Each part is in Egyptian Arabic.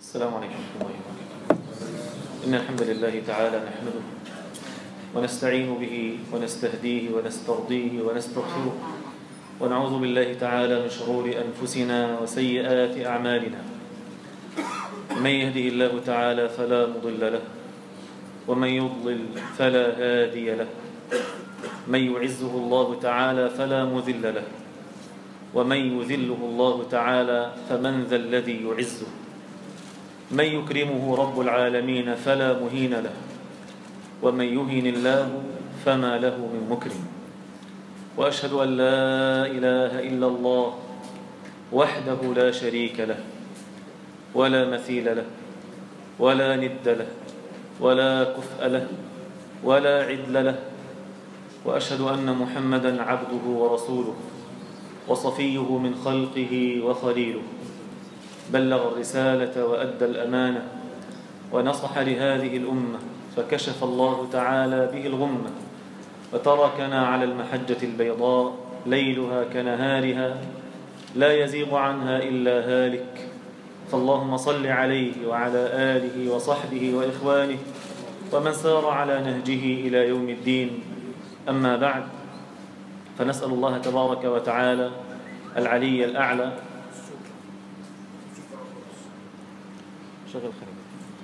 السلام عليكم ورحمة الله وبركاته إن الحمد لله تعالى نحمده ونستعين به ونستهديه ونسترضيه ونستغفره ونعوذ بالله تعالى من شرور أنفسنا وسيئات أعمالنا من يهده الله تعالى فلا مضل له ومن يضلل فلا هادي له من يعزه الله تعالى فلا مذل له ومن يذله الله تعالى فمن ذا الذي يعزه من يكرمه رب العالمين فلا مهين له ومن يهين الله فما له من مكرم واشهد ان لا اله الا الله وحده لا شريك له ولا مثيل له ولا ند له ولا كفء له ولا عدل له واشهد ان محمدا عبده ورسوله وصفيه من خلقه وخليله بلغ الرسالة وأدى الأمانة ونصح لهذه الأمة فكشف الله تعالى به الغمة وتركنا على المحجة البيضاء ليلها كنهارها لا يزيغ عنها إلا هالك فاللهم صل عليه وعلى آله وصحبه وإخوانه ومن سار على نهجه إلى يوم الدين أما بعد فنسأل الله تبارك وتعالى العلي الأعلى شغل خير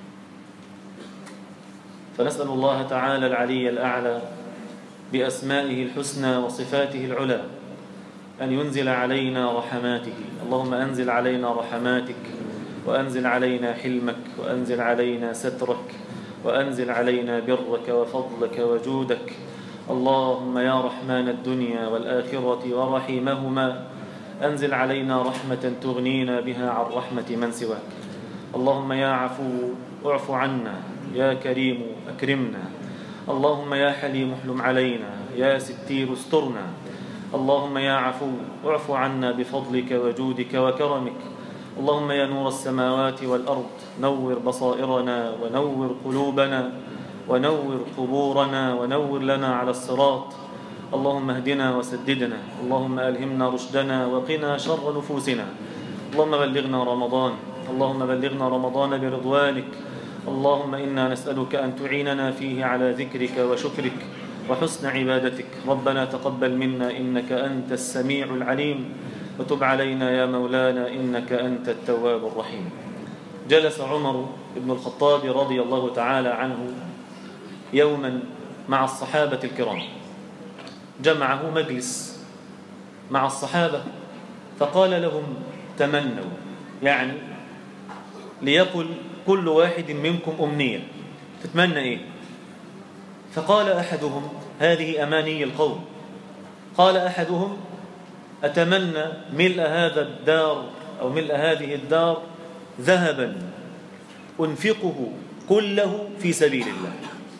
فنسأل الله تعالى العلي الأعلى بأسمائه الحسنى وصفاته العلى أن ينزل علينا رحماته اللهم أنزل علينا رحماتك وأنزل علينا حلمك وأنزل علينا سترك وأنزل علينا برك وفضلك وجودك اللهم يا رحمن الدنيا والآخرة ورحيمهما أنزل علينا رحمة تغنينا بها عن رحمة من سواك اللهم يا عفو اعف عنا يا كريم أكرمنا اللهم يا حليم احلم علينا يا ستير استرنا اللهم يا عفو اعف عنا بفضلك وجودك وكرمك اللهم يا نور السماوات والأرض نور بصائرنا ونور قلوبنا ونور قبورنا ونور لنا على الصراط اللهم اهدنا وسددنا اللهم ألهمنا رشدنا وقنا شر نفوسنا اللهم بلغنا رمضان اللهم بلغنا رمضان برضوانك اللهم إنا نسألك أن تعيننا فيه على ذكرك وشكرك وحسن عبادتك ربنا تقبل منا إنك أنت السميع العليم وتب علينا يا مولانا إنك أنت التواب الرحيم جلس عمر بن الخطاب رضي الله تعالى عنه يوما مع الصحابة الكرام جمعه مجلس مع الصحابة فقال لهم تمنوا يعني ليقل كل واحد منكم أمنية تتمنى إيه فقال أحدهم هذه أماني القوم قال أحدهم أتمنى ملء هذا الدار أو ملء هذه الدار ذهبا أنفقه كله في سبيل الله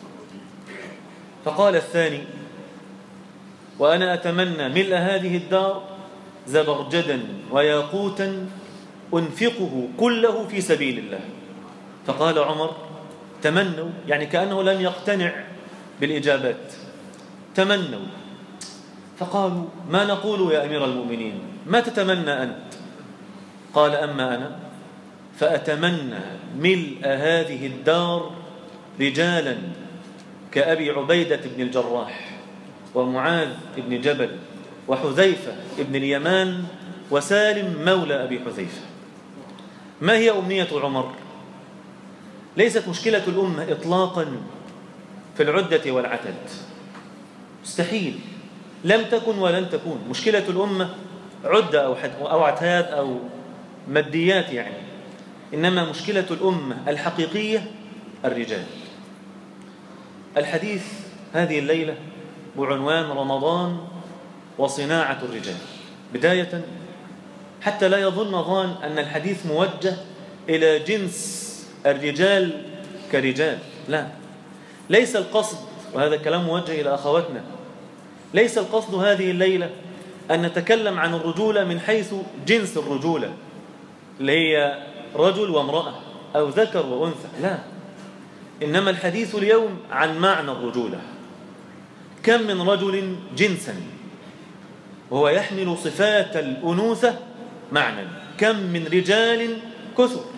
فقال الثاني وأنا أتمنى ملء هذه الدار زبرجدا وياقوتا أنفقه كله في سبيل الله فقال عمر تمنوا يعني كأنه لم يقتنع بالإجابات تمنوا فقالوا ما نقول يا أمير المؤمنين ما تتمنى أنت قال أما أنا فأتمنى ملء هذه الدار رجالا كأبي عبيدة بن الجراح ومعاذ بن جبل وحذيفة بن اليمان وسالم مولى أبي حذيفة ما هي أمنية عمر؟ ليست مشكلة الأمة إطلاقا في العدة والعتد مستحيل لم تكن ولن تكون مشكلة الأمة عدة أو, حد أو عتاد أو ماديات يعني إنما مشكلة الأمة الحقيقية الرجال الحديث هذه الليلة بعنوان رمضان وصناعة الرجال بداية حتى لا يظن ظان أن الحديث موجه إلى جنس الرجال كرجال لا ليس القصد وهذا كلام موجه إلى أخواتنا ليس القصد هذه الليلة أن نتكلم عن الرجولة من حيث جنس الرجولة اللي هي رجل وامرأة أو ذكر وأنثى لا إنما الحديث اليوم عن معنى الرجولة كم من رجل جنسا وهو يحمل صفات الأنوثة معنى كم من رجال كثر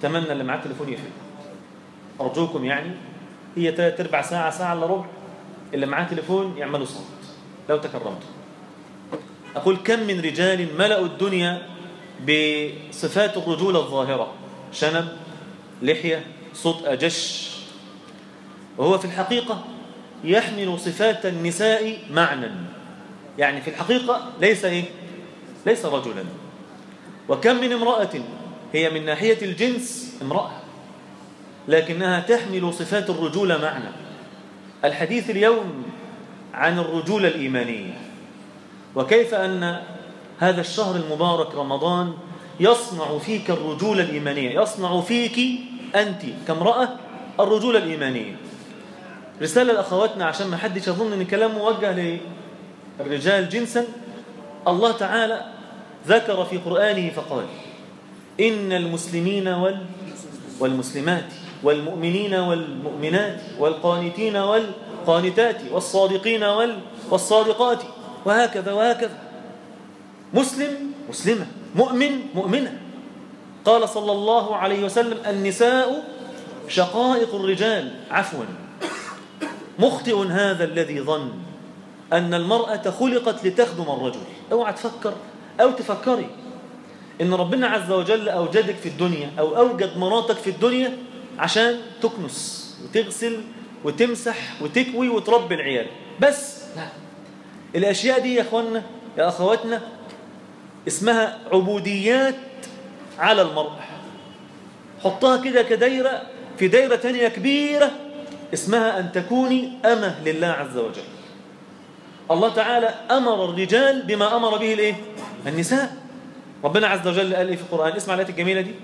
أتمنى اللي معاه تليفون يقفل أرجوكم يعني هي تلات أرباع ساعة ساعة إلا ربع اللي معاه تليفون يعملوا صوت لو تكرمتم أقول كم من رجال ملأوا الدنيا بصفات الرجولة الظاهرة شنب لحية صوت أجش وهو في الحقيقة يحمل صفات النساء معنى يعني في الحقيقة ليس إيه؟ ليس رجلا وكم من امرأة هي من ناحية الجنس امرأة لكنها تحمل صفات الرجولة معنى الحديث اليوم عن الرجولة الإيمانية وكيف أن هذا الشهر المبارك رمضان يصنع فيك الرجولة الإيمانية يصنع فيك أنت كامرأة الرجولة الإيمانية رسالة لأخواتنا عشان ما حدش يظن أن الكلام موجه للرجال جنسا الله تعالى ذكر في قرآنه فقال إن المسلمين وال والمسلمات والمؤمنين والمؤمنات والقانتين والقانتات والصادقين وال والصادقات وهكذا وهكذا مسلم مسلمة مؤمن مؤمنة قال صلى الله عليه وسلم النساء شقائق الرجال عفوا مخطئ هذا الذي ظن أن المرأة خلقت لتخدم الرجل اوعى تفكر أو تفكري إن ربنا عز وجل أوجدك في الدنيا أو أوجد مراتك في الدنيا عشان تكنس وتغسل وتمسح وتكوي وتربي العيال بس لا الأشياء دي يا أخوانا يا أخواتنا اسمها عبوديات على المرأة حطها كده كدايرة في دايرة تانية كبيرة اسمها أن تكوني أمة لله عز وجل الله تعالى أمر الرجال بما أمر به الإيه؟ النساء ربنا عز وجل قال إيه في القرآن اسمع الآيات الجميلة دي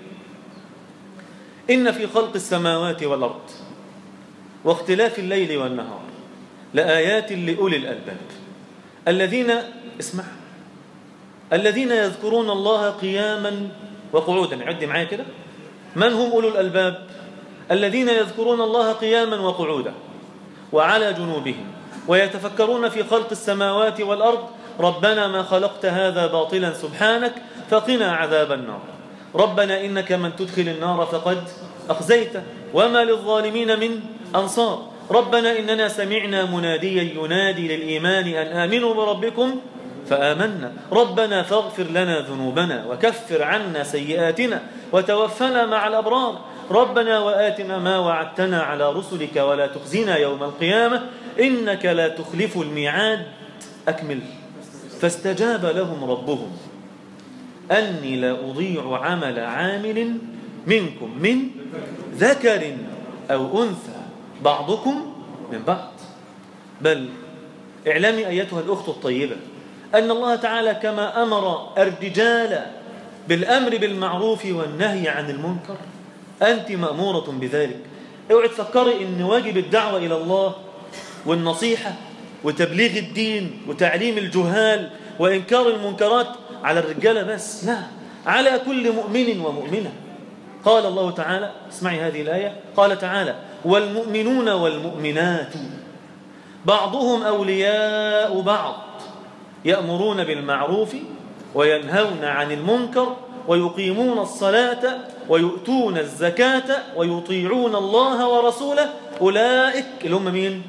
إن في خلق السماوات والأرض واختلاف الليل والنهار لآيات لأولي الألباب الذين اسمع الذين يذكرون الله قياما وقعودا عد معايا كده من هم أولو الألباب الذين يذكرون الله قياما وقعودا وعلى جنوبهم ويتفكرون في خلق السماوات والأرض ربنا ما خلقت هذا باطلا سبحانك فقنا عذاب النار ربنا إنك من تدخل النار فقد أخزيته وما للظالمين من أنصار ربنا إننا سمعنا مناديا ينادي للإيمان أن آمنوا بربكم فآمنا ربنا فاغفر لنا ذنوبنا وكفر عنا سيئاتنا وتوفنا مع الأبرار ربنا وآتنا ما وعدتنا على رسلك ولا تخزنا يوم القيامة إنك لا تخلف الميعاد أكمل فاستجاب لهم ربهم أني لا أضيع عمل عامل منكم من ذكر أو أنثى بعضكم من بعض بل اعلمي أيتها الأخت الطيبة أن الله تعالى كما أمر الرجال بالأمر بالمعروف والنهي عن المنكر أنت مأمورة بذلك اوعي تفكري أن واجب الدعوة إلى الله والنصيحة وتبليغ الدين وتعليم الجهال وإنكار المنكرات على الرجالة بس لا على كل مؤمن ومؤمنة قال الله تعالى اسمعي هذه الآية قال تعالى والمؤمنون والمؤمنات بعضهم أولياء بعض يأمرون بالمعروف وينهون عن المنكر ويقيمون الصلاة ويؤتون الزكاة ويطيعون الله ورسوله أولئك اللي هم مين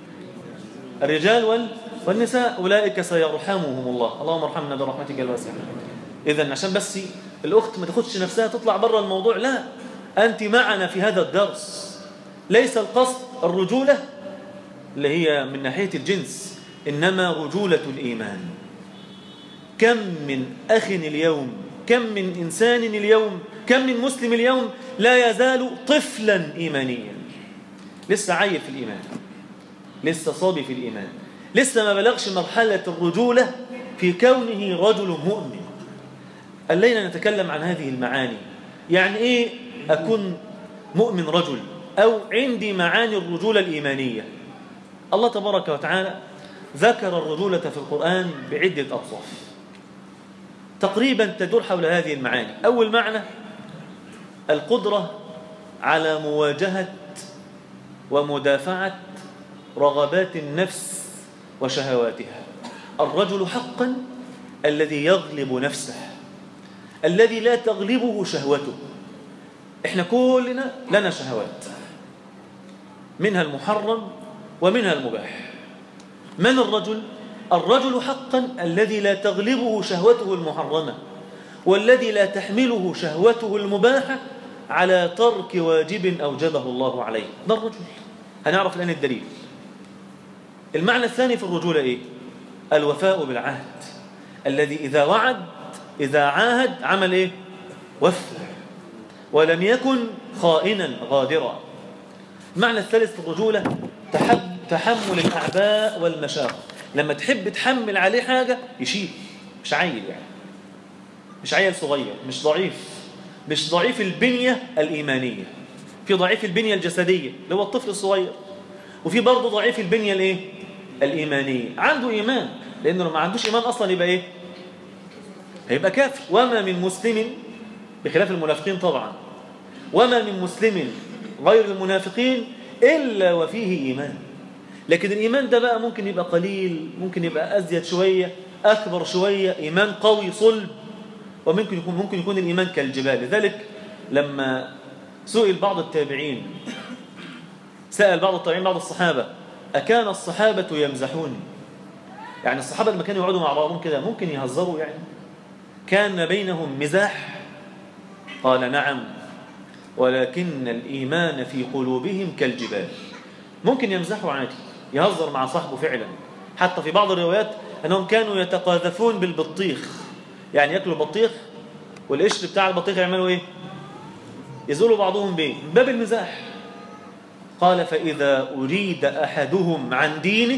الرجال وال والنساء أولئك سيرحمهم الله اللهم ارحمنا برحمتك الواسعة إذا عشان بس الأخت ما تاخدش نفسها تطلع بره الموضوع لا أنت معنا في هذا الدرس ليس القصد الرجولة اللي هي من ناحية الجنس إنما رجولة الإيمان كم من أخ اليوم كم من إنسان اليوم كم من مسلم اليوم لا يزال طفلا إيمانيا لسه عيل في الإيمان لسه صبي في الإيمان لسه ما بلغش مرحلة الرجولة في كونه رجل مؤمن الليلة نتكلم عن هذه المعاني يعني إيه أكون مؤمن رجل أو عندي معاني الرجولة الإيمانية الله تبارك وتعالى ذكر الرجولة في القرآن بعدة أوصاف تقريبا تدور حول هذه المعاني أول معنى القدرة على مواجهة ومدافعة رغبات النفس وشهواتها الرجل حقا الذي يغلب نفسه الذي لا تغلبه شهوته احنا كلنا لنا شهوات منها المحرم ومنها المباح من الرجل الرجل حقا الذي لا تغلبه شهوته المحرمة والذي لا تحمله شهوته المباحة على ترك واجب أوجبه الله عليه ده الرجل هنعرف الآن الدليل المعنى الثاني في الرجولة إيه الوفاء بالعهد الذي إذا وعد إذا عاهد عمل إيه وفى ولم يكن خائنا غادرا المعنى الثالث في الرجولة تحب تحمل الأعباء والمشاق لما تحب تحمل عليه حاجة يشيل مش عيل يعني مش عيل صغير مش ضعيف مش ضعيف البنية الإيمانية في ضعيف البنية الجسدية اللي هو الطفل الصغير وفي برضه ضعيف البنية الايه الإيمانية عنده إيمان لأنه لو ما عندوش إيمان أصلا يبقى إيه هيبقى كافر وما من مسلم بخلاف المنافقين طبعا وما من مسلم غير المنافقين إلا وفيه إيمان لكن الإيمان ده بقى ممكن يبقى قليل ممكن يبقى أزيد شوية أكبر شوية إيمان قوي صلب وممكن يكون ممكن يكون الإيمان كالجبال لذلك لما سئل بعض التابعين سأل بعض التابعين بعض الصحابة أكان الصحابة يمزحون يعني الصحابة لما كانوا يقعدوا مع بعضهم كده ممكن يهزروا يعني كان بينهم مزاح قال نعم ولكن الإيمان في قلوبهم كالجبال ممكن يمزحوا عادي يهزر مع صاحبه فعلا حتى في بعض الروايات أنهم كانوا يتقاذفون بالبطيخ يعني يأكلوا بطيخ والقشر بتاع البطيخ يعملوا إيه يزولوا بعضهم بيه من باب المزاح قال فإذا أريد أحدهم عن دينه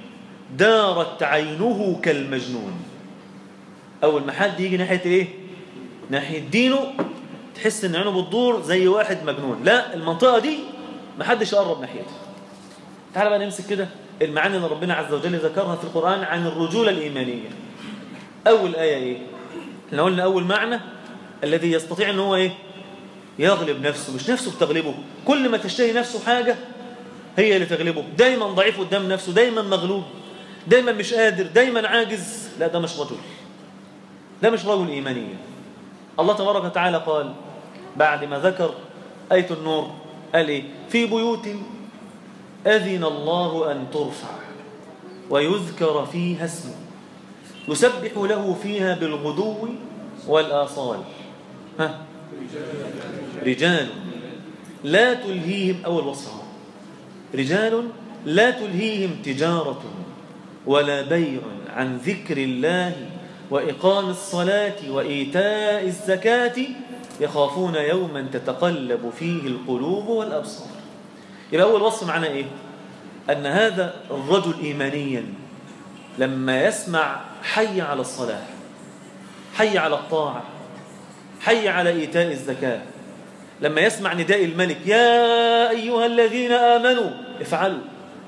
دارت عينه كالمجنون أول ما حد يجي ناحية إيه ناحية دينه تحس إن عينه بتدور زي واحد مجنون لا المنطقة دي ما حدش يقرب ناحيتها تعال بقى نمسك كده المعاني اللي ربنا عز وجل ذكرها في القرآن عن الرجولة الإيمانية أول آية إيه احنا قلنا أول معنى الذي يستطيع أن هو إيه يغلب نفسه مش نفسه بتغلبه كل ما تشتهي نفسه حاجة هي اللي تغلبه دايما ضعيف قدام نفسه دايما مغلوب دايما مش قادر دايما عاجز لا ده مش رجل ده مش رجل إيمانية الله تبارك وتعالى قال بعد ما ذكر آية النور قال إيه في بيوت أذن الله أن ترفع ويذكر فيها اسمه يسبح له فيها بالغدو والآصال ها رجال لا تلهيهم أول وصفهم رجال لا تلهيهم تجارة ولا بيع عن ذكر الله وإقام الصلاة وإيتاء الزكاة يخافون يوما تتقلب فيه القلوب والأبصار يبقى أول وصف معنا إيه أن هذا الرجل إيمانيا لما يسمع حي على الصلاة حي على الطاعة حي على إيتاء الزكاة لما يسمع نداء الملك يا أيها الذين آمنوا افعلوا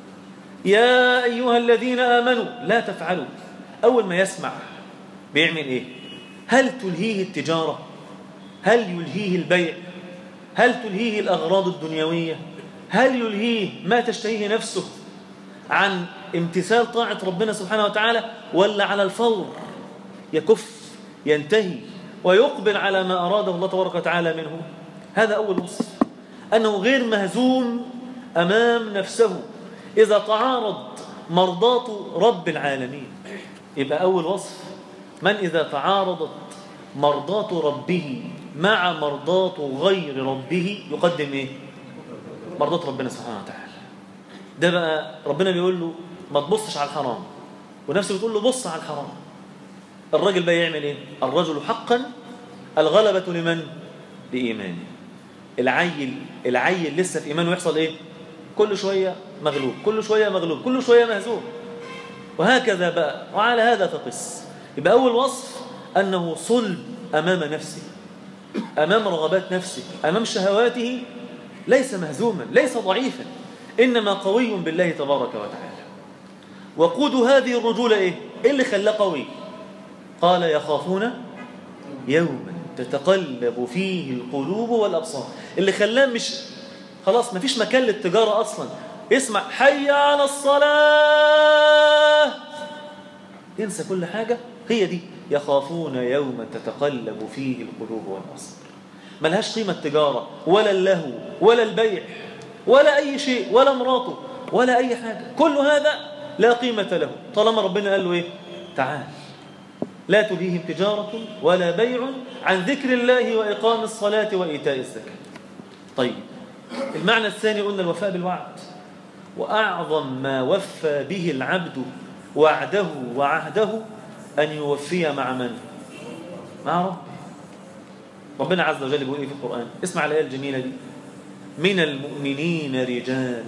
يا أيها الذين آمنوا لا تفعلوا أول ما يسمع بيعمل إيه هل تلهيه التجارة هل يلهيه البيع هل تلهيه الأغراض الدنيوية هل يلهيه ما تشتهيه نفسه عن امتثال طاعة ربنا سبحانه وتعالى ولا على الفور يكف ينتهي ويقبل على ما أراده الله تبارك وتعالى منه هذا أول وصف أنه غير مهزوم أمام نفسه إذا تعارض مرضاة رب العالمين يبقى أول وصف من إذا تعارضت مرضاة ربه مع مرضاة غير ربه يقدم إيه؟ مرضاة ربنا سبحانه وتعالى ده بقى ربنا بيقول له ما تبصش على الحرام ونفسه بتقول له بص على الحرام الراجل بقى يعمل ايه الرجل حقا الغلبة لمن لإيمانه العيل العيل لسه في إيمانه يحصل ايه كل شوية مغلوب كل شوية مغلوب كل شوية مهزوم وهكذا بقى وعلى هذا فقس يبقى أول وصف أنه صلب أمام نفسه أمام رغبات نفسه أمام شهواته ليس مهزوما ليس ضعيفا إنما قوي بالله تبارك وتعالى وقود هذه الرجولة إيه؟ إيه اللي خلاه قوي قال يخافون يوما تتقلب فيه القلوب والأبصار اللي خلاه مش خلاص ما فيش مكان للتجارة أصلا اسمع حي على الصلاة ينسى كل حاجة هي دي يخافون يوما تتقلب فيه القلوب والأبصار ملهاش قيمة تجارة ولا اللهو ولا البيع ولا أي شيء ولا مراته ولا أي حاجة كل هذا لا قيمة له طالما ربنا قال له إيه تعال لا تليهم تجارة ولا بيع عن ذكر الله وإقام الصلاة وإيتاء الزكاة طيب المعنى الثاني قلنا الوفاء بالوعد وأعظم ما وفى به العبد وعده وعهده أن يوفي مع من؟ مع ربه ربنا عز وجل بيقول إيه في القرآن اسمع الآية الجميلة دي من المؤمنين رجال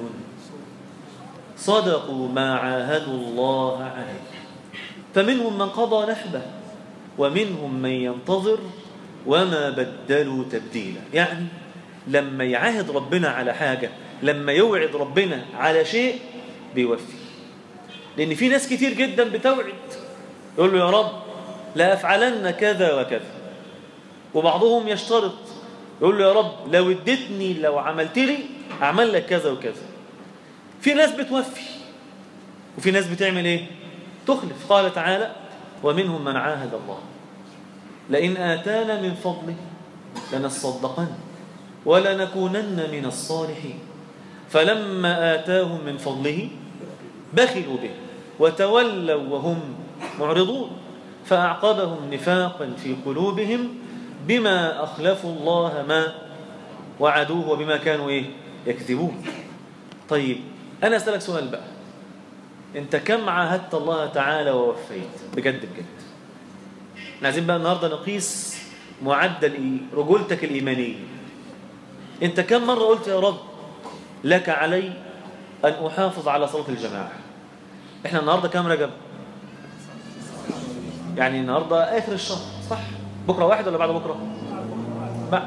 صدقوا ما عاهدوا الله عليه فمنهم من قضى نحبه ومنهم من ينتظر وما بدلوا تبديلا يعني لما يعاهد ربنا على حاجة لما يوعد ربنا على شيء بيوفي لأن في ناس كتير جدا بتوعد يقول له يا رب لا أفعلن كذا وكذا وبعضهم يشترط يقول له يا رب لو اديتني لو عملت لي أعمل لك كذا وكذا في ناس بتوفي وفي ناس بتعمل ايه تخلف قال تعالى ومنهم من عاهد الله لئن آتانا من فضله لنصدقن ولنكونن من الصالحين فلما آتاهم من فضله بخلوا به وتولوا وهم معرضون فأعقبهم نفاقا في قلوبهم بما أخلفوا الله ما وعدوه وبما كانوا إيه يكذبون طيب أنا أسألك سؤال بقى أنت كم عاهدت الله تعالى ووفيت بجد بجد احنا عايزين بقى النهاردة نقيس معدل إيه؟ رجولتك الإيمانية أنت كم مرة قلت يا رب لك علي أن أحافظ على صلاة الجماعة احنا النهاردة كم رجب يعني النهاردة آخر الشهر صح بكرة واحد ولا بعد بكرة بعد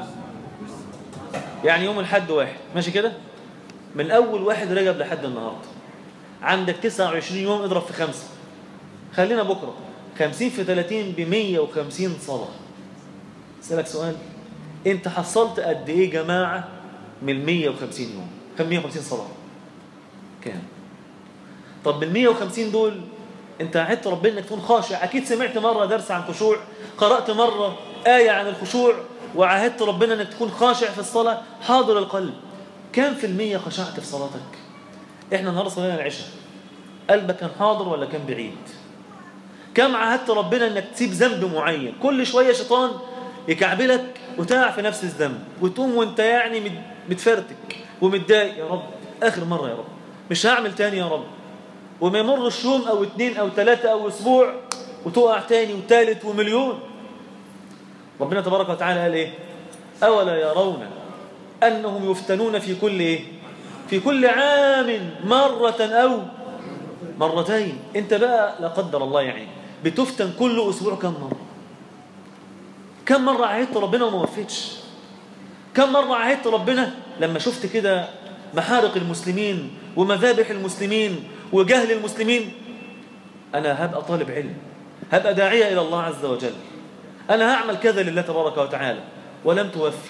يعني يوم الحد واحد ماشي كده من أول واحد رجب لحد النهاردة عندك 29 يوم اضرب في خمسة خلينا بكرة 50 في 30 ب 150 صلاة أسألك سؤال أنت حصلت قد إيه جماعة من 150 يوم كم 150 صلاة كام طب من 150 دول انت عدت ربنا انك تكون خاشع اكيد سمعت مره درس عن خشوع قرات مره ايه عن الخشوع وعاهدت ربنا انك تكون خاشع في الصلاه حاضر القلب كم في المية خشعت في صلاتك احنا النهارده صلينا العشاء قلبك كان حاضر ولا كان بعيد كم عاهدت ربنا انك تسيب ذنب معين كل شويه شيطان يكعبلك وتقع في نفس الذنب وتقوم وانت يعني متفرتك ومتضايق يا رب اخر مره يا رب مش هعمل تاني يا رب وما يمرش يوم او اتنين او تلاتة او اسبوع وتقع تاني وتالت ومليون ربنا تبارك وتعالى قال ايه اولا يرون انهم يفتنون في كل ايه في كل عام مرة او مرتين انت بقى لا قدر الله يعني بتفتن كل اسبوع كم مرة كم مرة عهدت ربنا وما وفيتش كم مرة عهدت ربنا لما شفت كده محارق المسلمين ومذابح المسلمين وجهل المسلمين أنا هبقى طالب علم هبقى داعية إلى الله عز وجل أنا هعمل كذا لله تبارك وتعالى ولم توفي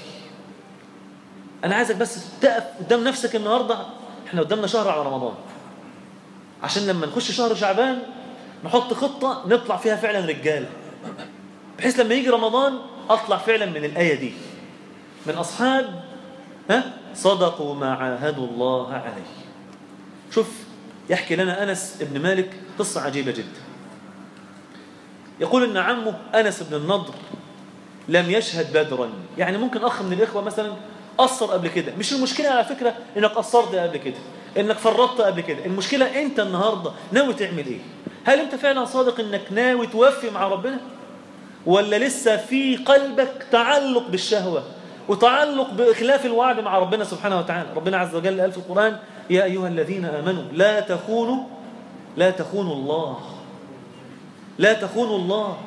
أنا عايزك بس تقف قدام نفسك النهاردة احنا قدامنا شهر على رمضان عشان لما نخش شهر شعبان نحط خطة نطلع فيها فعلا رجالة بحيث لما يجي رمضان أطلع فعلا من الآية دي من أصحاب ها صدقوا ما عاهدوا الله عليه شوف يحكي لنا أنس بن مالك قصة عجيبة جدا يقول أن عمه أنس بن النضر لم يشهد بدرا يعني ممكن أخ من الإخوة مثلا قصر قبل كده مش المشكلة على فكرة إنك قصرت قبل كده إنك فرطت قبل كده المشكلة أنت النهاردة ناوي تعمل إيه هل أنت فعلا صادق إنك ناوي توفي مع ربنا ولا لسه في قلبك تعلق بالشهوة وتعلق بإخلاف الوعد مع ربنا سبحانه وتعالى ربنا عز وجل قال في القرآن يا أيها الذين آمنوا لا تخونوا لا تخونوا الله لا تخونوا الله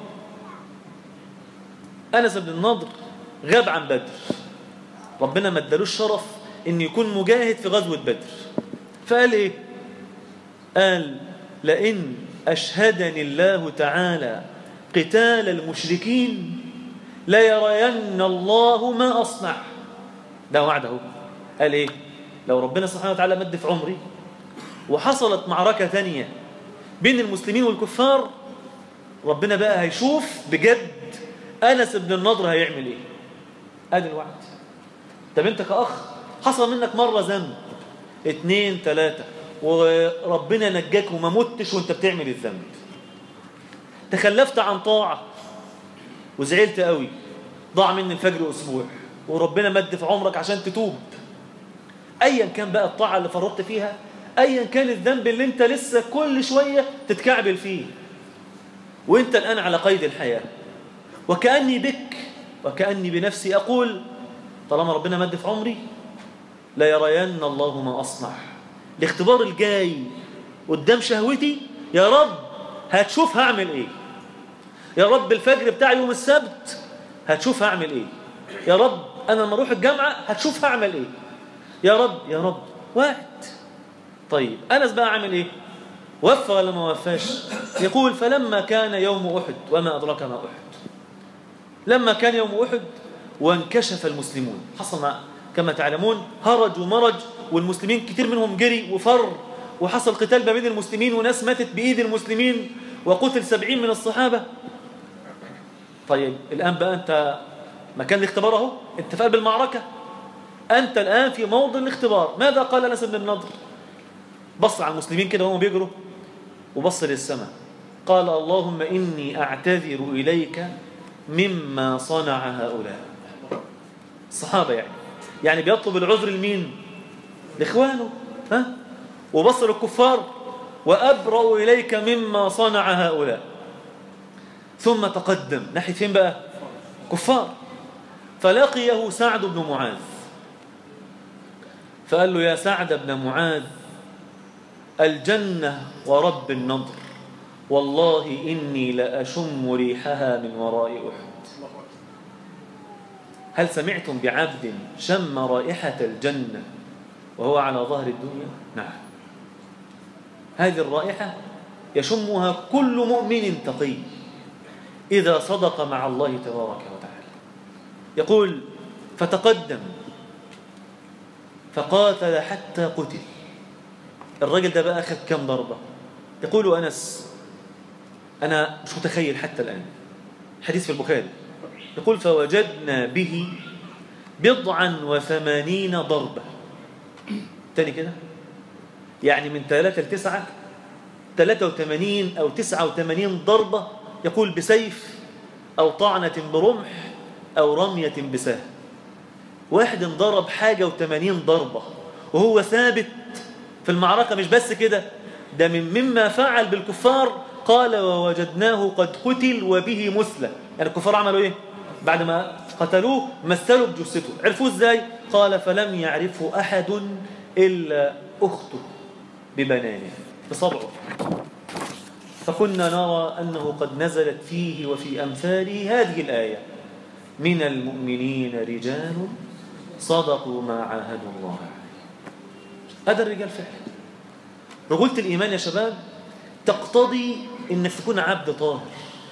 أنس بن النضر غاب عن بدر ربنا ما ادالوش شرف ان يكون مجاهد في غزوة بدر فقال ايه قال لئن أشهدني الله تعالى قتال المشركين ليرين الله ما أصنع ده وعده قال ايه لو ربنا سبحانه وتعالى مد في عمري وحصلت معركة تانية بين المسلمين والكفار ربنا بقى هيشوف بجد أنس بن النضر هيعمل ايه ادي الوعد طب انت كأخ حصل منك مرة ذنب اتنين تلاتة وربنا نجاك وما متش وانت بتعمل الذنب تخلفت عن طاعة وزعلت قوي ضاع مني الفجر اسبوع وربنا مد في عمرك عشان تتوب ايا كان بقى الطاعة اللي فرطت فيها ايا كان الذنب اللي انت لسه كل شوية تتكعبل فيه وانت الان على قيد الحياة وكأني بك وكأني بنفسي اقول طالما ربنا مد في عمري لا يرين الله ما أصنع الاختبار الجاي قدام شهوتي يا رب هتشوف هعمل ايه يا رب الفجر بتاع يوم السبت هتشوف هعمل ايه يا رب انا لما اروح الجامعه هتشوف هعمل ايه يا رب يا رب واحد طيب انس بقى عامل ايه وفى ولا ما وفاش يقول فلما كان يوم احد وما ادراك ما احد لما كان يوم احد وانكشف المسلمون حصل مع كما تعلمون هرج ومرج والمسلمين كتير منهم جري وفر وحصل قتال ما بين المسلمين وناس ماتت بإيد المسلمين وقتل سبعين من الصحابة طيب الآن بقى أنت مكان الاختبار اهو أنت في قلب المعركة أنت الآن في موضع الاختبار ماذا قال أنس بن النضر بص على المسلمين كده وهم بيجروا وبص للسماء قال اللهم إني أعتذر إليك مما صنع هؤلاء الصحابة يعني يعني بيطلب العذر لمين لإخوانه ها وبصر الكفار وأبرأ إليك مما صنع هؤلاء ثم تقدم ناحية فين بقى كفار فلقيه سعد بن معاذ فقال له يا سعد بن معاذ الجنة ورب النضر والله إني لأشم ريحها من وراء أحد هل سمعتم بعبد شم رائحة الجنة وهو على ظهر الدنيا نعم هذه الرائحة يشمها كل مؤمن تقي إذا صدق مع الله تبارك وتعالى يقول فتقدم فقاتل حتى قتل الرجل ده بقى أخذ كم ضربة يقول أنس أنا مش متخيل حتى الآن حديث في البخاري يقول فوجدنا به بضعا وثمانين ضربة تاني كده يعني من ثلاثة لتسعة ثلاثة وثمانين أو تسعة وثمانين ضربة يقول بسيف أو طعنة برمح أو رمية بسهم واحد انضرب حاجة وثمانين ضربة وهو ثابت في المعركة مش بس كده ده من مما فعل بالكفار قال ووجدناه قد قتل وبه مثلى يعني الكفار عملوا ايه بعد ما قتلوه مثلوا بجثته عرفوه ازاي قال فلم يعرفه أحد إلا أخته ببنانه بصبعه فكنا نرى أنه قد نزلت فيه وفي أمثاله هذه الآية من المؤمنين رجال صدقوا ما عاهدوا الله هذا الرجال فعلا رجولة الإيمان يا شباب تقتضي أنك تكون عبد طاهر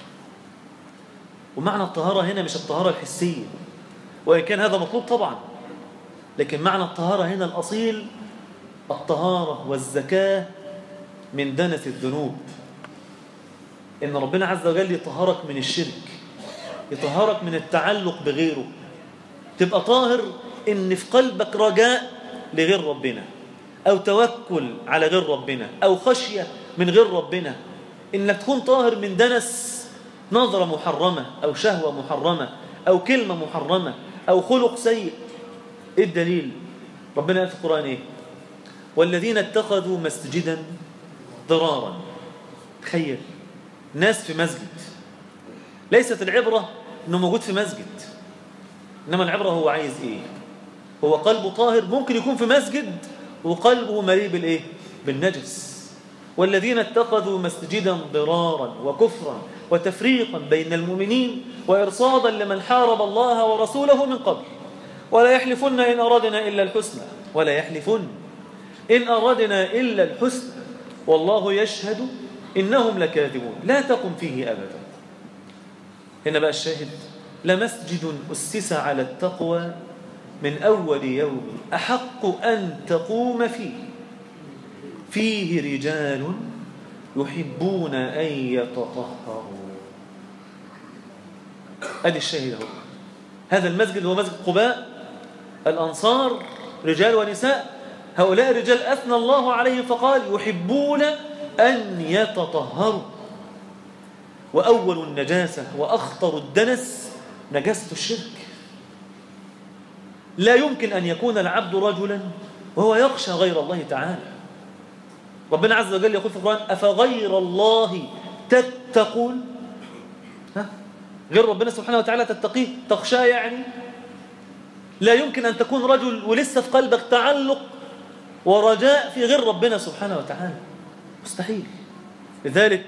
ومعنى الطهارة هنا مش الطهارة الحسية وإن كان هذا مطلوب طبعا لكن معنى الطهارة هنا الأصيل الطهارة والزكاة من دنس الذنوب إن ربنا عز وجل يطهرك من الشرك يطهرك من التعلق بغيره تبقى طاهر إن في قلبك رجاء لغير ربنا أو توكل على غير ربنا أو خشية من غير ربنا إنك تكون طاهر من دنس نظرة محرمة أو شهوة محرمة أو كلمة محرمة أو خلق سيء إيه الدليل ربنا في القرآن إيه والذين اتخذوا مسجدا ضرارا تخيل ناس في مسجد ليست العبرة أنه موجود في مسجد إنما العبرة هو عايز إيه هو قلبه طاهر ممكن يكون في مسجد وقلبه مليء بالإيه بالنجس والذين اتخذوا مسجدا ضرارا وكفرا وتفريقا بين المؤمنين وإرصادا لمن حارب الله ورسوله من قبل ولا يحلفن إن أردنا إلا الحسنى ولا يحلفن إن أردنا إلا الحسنى والله يشهد إنهم لكاذبون لا تقم فيه أبدا هنا بقى الشاهد لمسجد أسس على التقوى من أول يوم أحق أن تقوم فيه فيه رجال يحبون أن يتطهروا أدي الشاهد هو هذا المسجد هو مسجد قباء الأنصار رجال ونساء هؤلاء الرجال أثنى الله عليهم فقال يحبون أن يتطهروا وأول النجاسة وأخطر الدنس نجاسة الشرك لا يمكن أن يكون العبد رجلا وهو يخشى غير الله تعالى ربنا عز وجل يقول في القرآن أفغير الله تتقون ها؟ غير ربنا سبحانه وتعالى تتقيه تخشاه يعني لا يمكن أن تكون رجل ولسه في قلبك تعلق ورجاء في غير ربنا سبحانه وتعالى مستحيل لذلك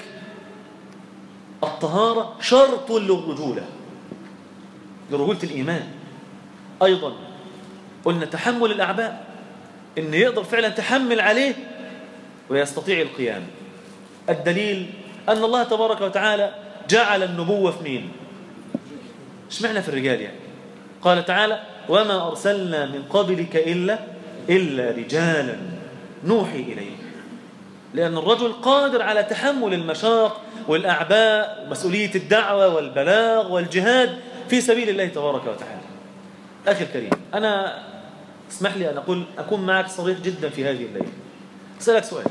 الطهارة شرط للرجولة لرجولة الإيمان أيضا قلنا تحمل الأعباء إن يقدر فعلا تحمل عليه ويستطيع القيام الدليل أن الله تبارك وتعالى جعل النبوة في مين اشمعنا في الرجال يعني قال تعالى وما أرسلنا من قبلك إلا إلا رجالا نوحي إليه لأن الرجل قادر على تحمل المشاق والأعباء ومسؤولية الدعوة والبلاغ والجهاد في سبيل الله تبارك وتعالى أخي الكريم أنا اسمح لي أن أقول أكون معك صريح جدا في هذه الليلة أسألك سؤال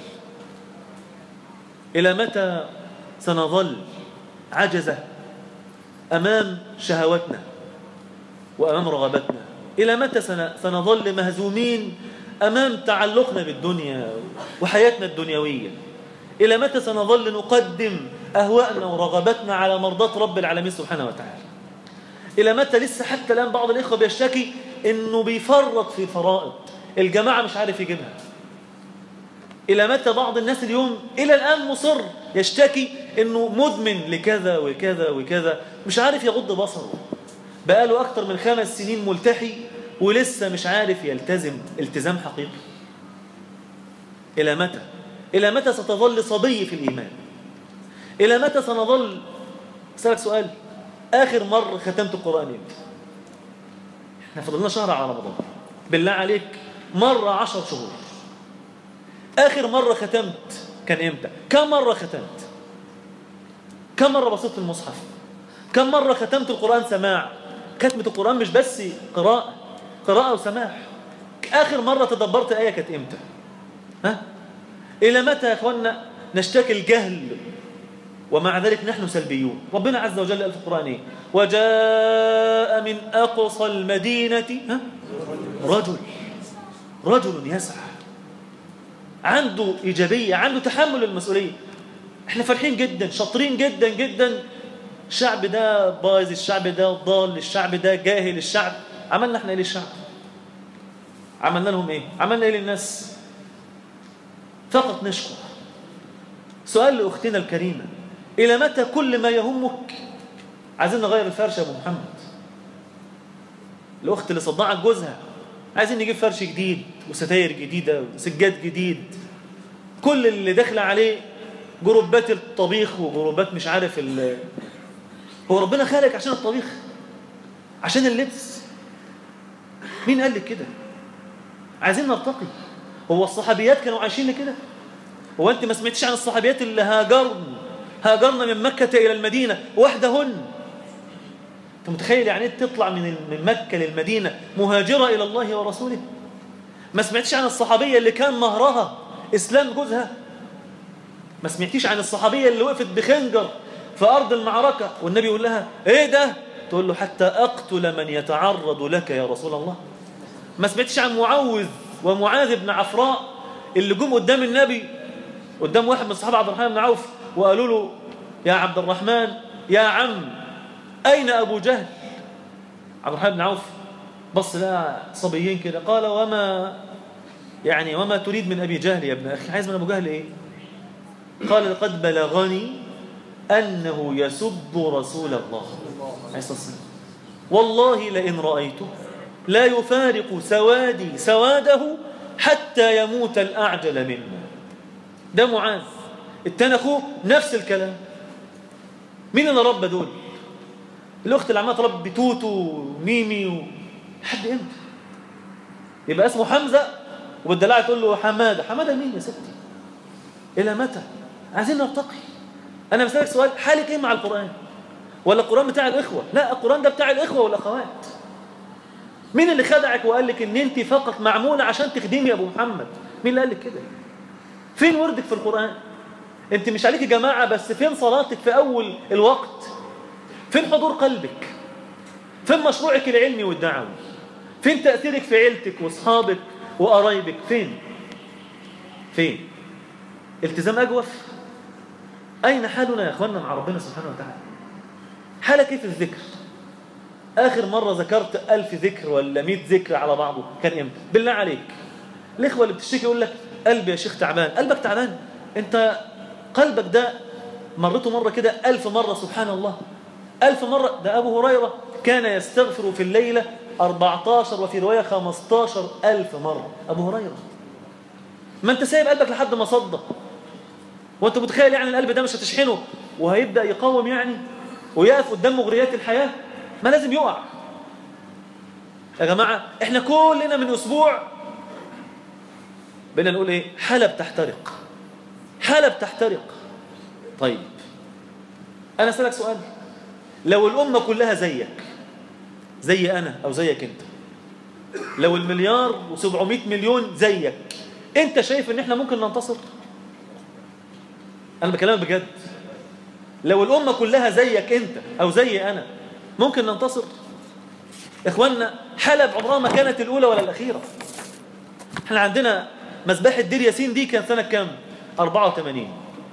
إلى متى سنظل عجزة أمام شهواتنا وأمام رغبتنا إلى متى سنظل مهزومين أمام تعلقنا بالدنيا وحياتنا الدنيوية إلى متى سنظل نقدم أهواءنا ورغبتنا على مرضات رب العالمين سبحانه وتعالى إلى متى لسه حتى الآن بعض الإخوة بيشتكي إنه بيفرط في فرائض الجماعة مش عارف يجيبها إلى متى بعض الناس اليوم إلى الآن مصر يشتكي إنه مدمن لكذا وكذا وكذا مش عارف يغض بصره بقاله أكتر من خمس سنين ملتحي ولسه مش عارف يلتزم التزام حقيقي إلى متى إلى متى ستظل صبي في الإيمان إلى متى سنظل أسألك سؤال آخر مرة ختمت القرآن إمتى احنا فضلنا شهر على رمضان بالله عليك مرة عشر شهور آخر مرة ختمت كان إمتى كم مرة ختمت كم مرة بصيت المصحف كم مرة ختمت القرآن سماع ختمة القرآن مش بس قراءة قراءة وسماع آخر مرة تدبرت آية كانت إمتى ها إلى متى يا أخوانا نشتكي الجهل ومع ذلك نحن سلبيون ربنا عز وجل قال في القرآن إيه؟ وجاء من أقصى المدينة ها؟ رجل رجل يسعى عنده إيجابية عنده تحمل المسؤولية احنا فرحين جدا شاطرين جدا جدا الشعب ده بايظ الشعب ده ضال الشعب ده جاهل الشعب عملنا احنا ايه للشعب عملنا لهم ايه عملنا ايه للناس فقط نشكر سؤال لأختنا الكريمة إلى متى كل ما يهمك عايزين نغير الفرش يا أبو محمد الأخت اللي صدعت جوزها عايزين نجيب فرش جديد وستاير جديدة وسجاد جديد كل اللي داخله عليه جروبات الطبيخ وجروبات مش عارف ال هو ربنا خالق عشان الطبيخ عشان اللبس مين قال لك كده عايزين نرتقي هو الصحابيات كانوا عايشين كده هو انت ما سمعتش عن الصحابيات اللي هاجرن هاجرن من مكة إلى المدينة وحدهن انت متخيل يعني ايه تطلع من من مكة للمدينة مهاجرة إلى الله ورسوله ما سمعتش عن الصحابية اللي كان مهرها إسلام جوزها ما سمعتيش عن الصحابية اللي وقفت بخنجر في أرض المعركة والنبي يقول لها إيه ده تقول له حتى أقتل من يتعرض لك يا رسول الله ما سمعتش عن معوذ ومعاذ بن عفراء اللي جم قدام النبي قدام واحد من صحابة عبد الرحمن بن عوف وقالوا له يا عبد الرحمن يا عم أين أبو جهل عبد الرحمن بن عوف بص لها صبيين كده قال وما يعني وما تريد من أبي جهل يا ابن أخي عايز من أبو جهل إيه قال لقد بلغني أنه يسب رسول الله عليه الصلاة والسلام والله لئن رأيته لا يفارق سوادي سواده حتى يموت الأعجل منا ده معاذ التاني أخوه نفس الكلام مين اللي ربى دول الأخت اللي عمالة تربي توتو وميمي و... لحد امتى يبقى اسمه حمزة والدلاعة تقول له حمادة حمادة مين يا ستي إلى متى عايزين نرتقي أنا بسألك سؤال حالك إيه مع القرآن ولا القرآن بتاع الإخوة لا القرآن ده بتاع الإخوة والأخوات مين اللي خدعك وقال لك ان انت فقط معمولة عشان تخدمي ابو محمد مين اللي قال لك كده فين وردك في القرآن انت مش عليك جماعة بس فين صلاتك في اول الوقت فين حضور قلبك فين مشروعك العلمي والدعوي فين تأثيرك في عيلتك واصحابك وقرايبك فين فين التزام أجوف أين حالنا يا أخواننا مع ربنا سبحانه وتعالى حالك إيه في الذكر آخر مرة ذكرت ألف ذكر ولا مئة ذكر على بعضه كان إمتى بالله عليك الإخوة اللي بتشتكي يقول لك قلبي يا شيخ تعبان قلبك تعبان أنت قلبك ده مرته مرة كده ألف مرة سبحان الله ألف مرة ده أبو هريرة كان يستغفر في الليلة 14 وفي رواية 15 ألف مرة أبو هريرة ما أنت سايب قلبك لحد ما صدق وأنت متخيل يعني القلب ده مش هتشحنه وهيبدأ يقاوم يعني ويقف قدام مغريات الحياة ما لازم يقع يا جماعة احنا كلنا من أسبوع بقينا نقول ايه حالة بتحترق حالة بتحترق طيب أنا أسألك سؤال لو الأمة كلها زيك زي أنا أو زيك أنت لو المليار و700 مليون زيك أنت شايف أن احنا ممكن ننتصر أنا بكلمك بجد لو الأمة كلها زيك أنت أو زي أنا ممكن ننتصر إخواننا حلب عمرها ما كانت الأولى ولا الأخيرة احنا عندنا مذبحة دير ياسين دي كانت سنة كام 84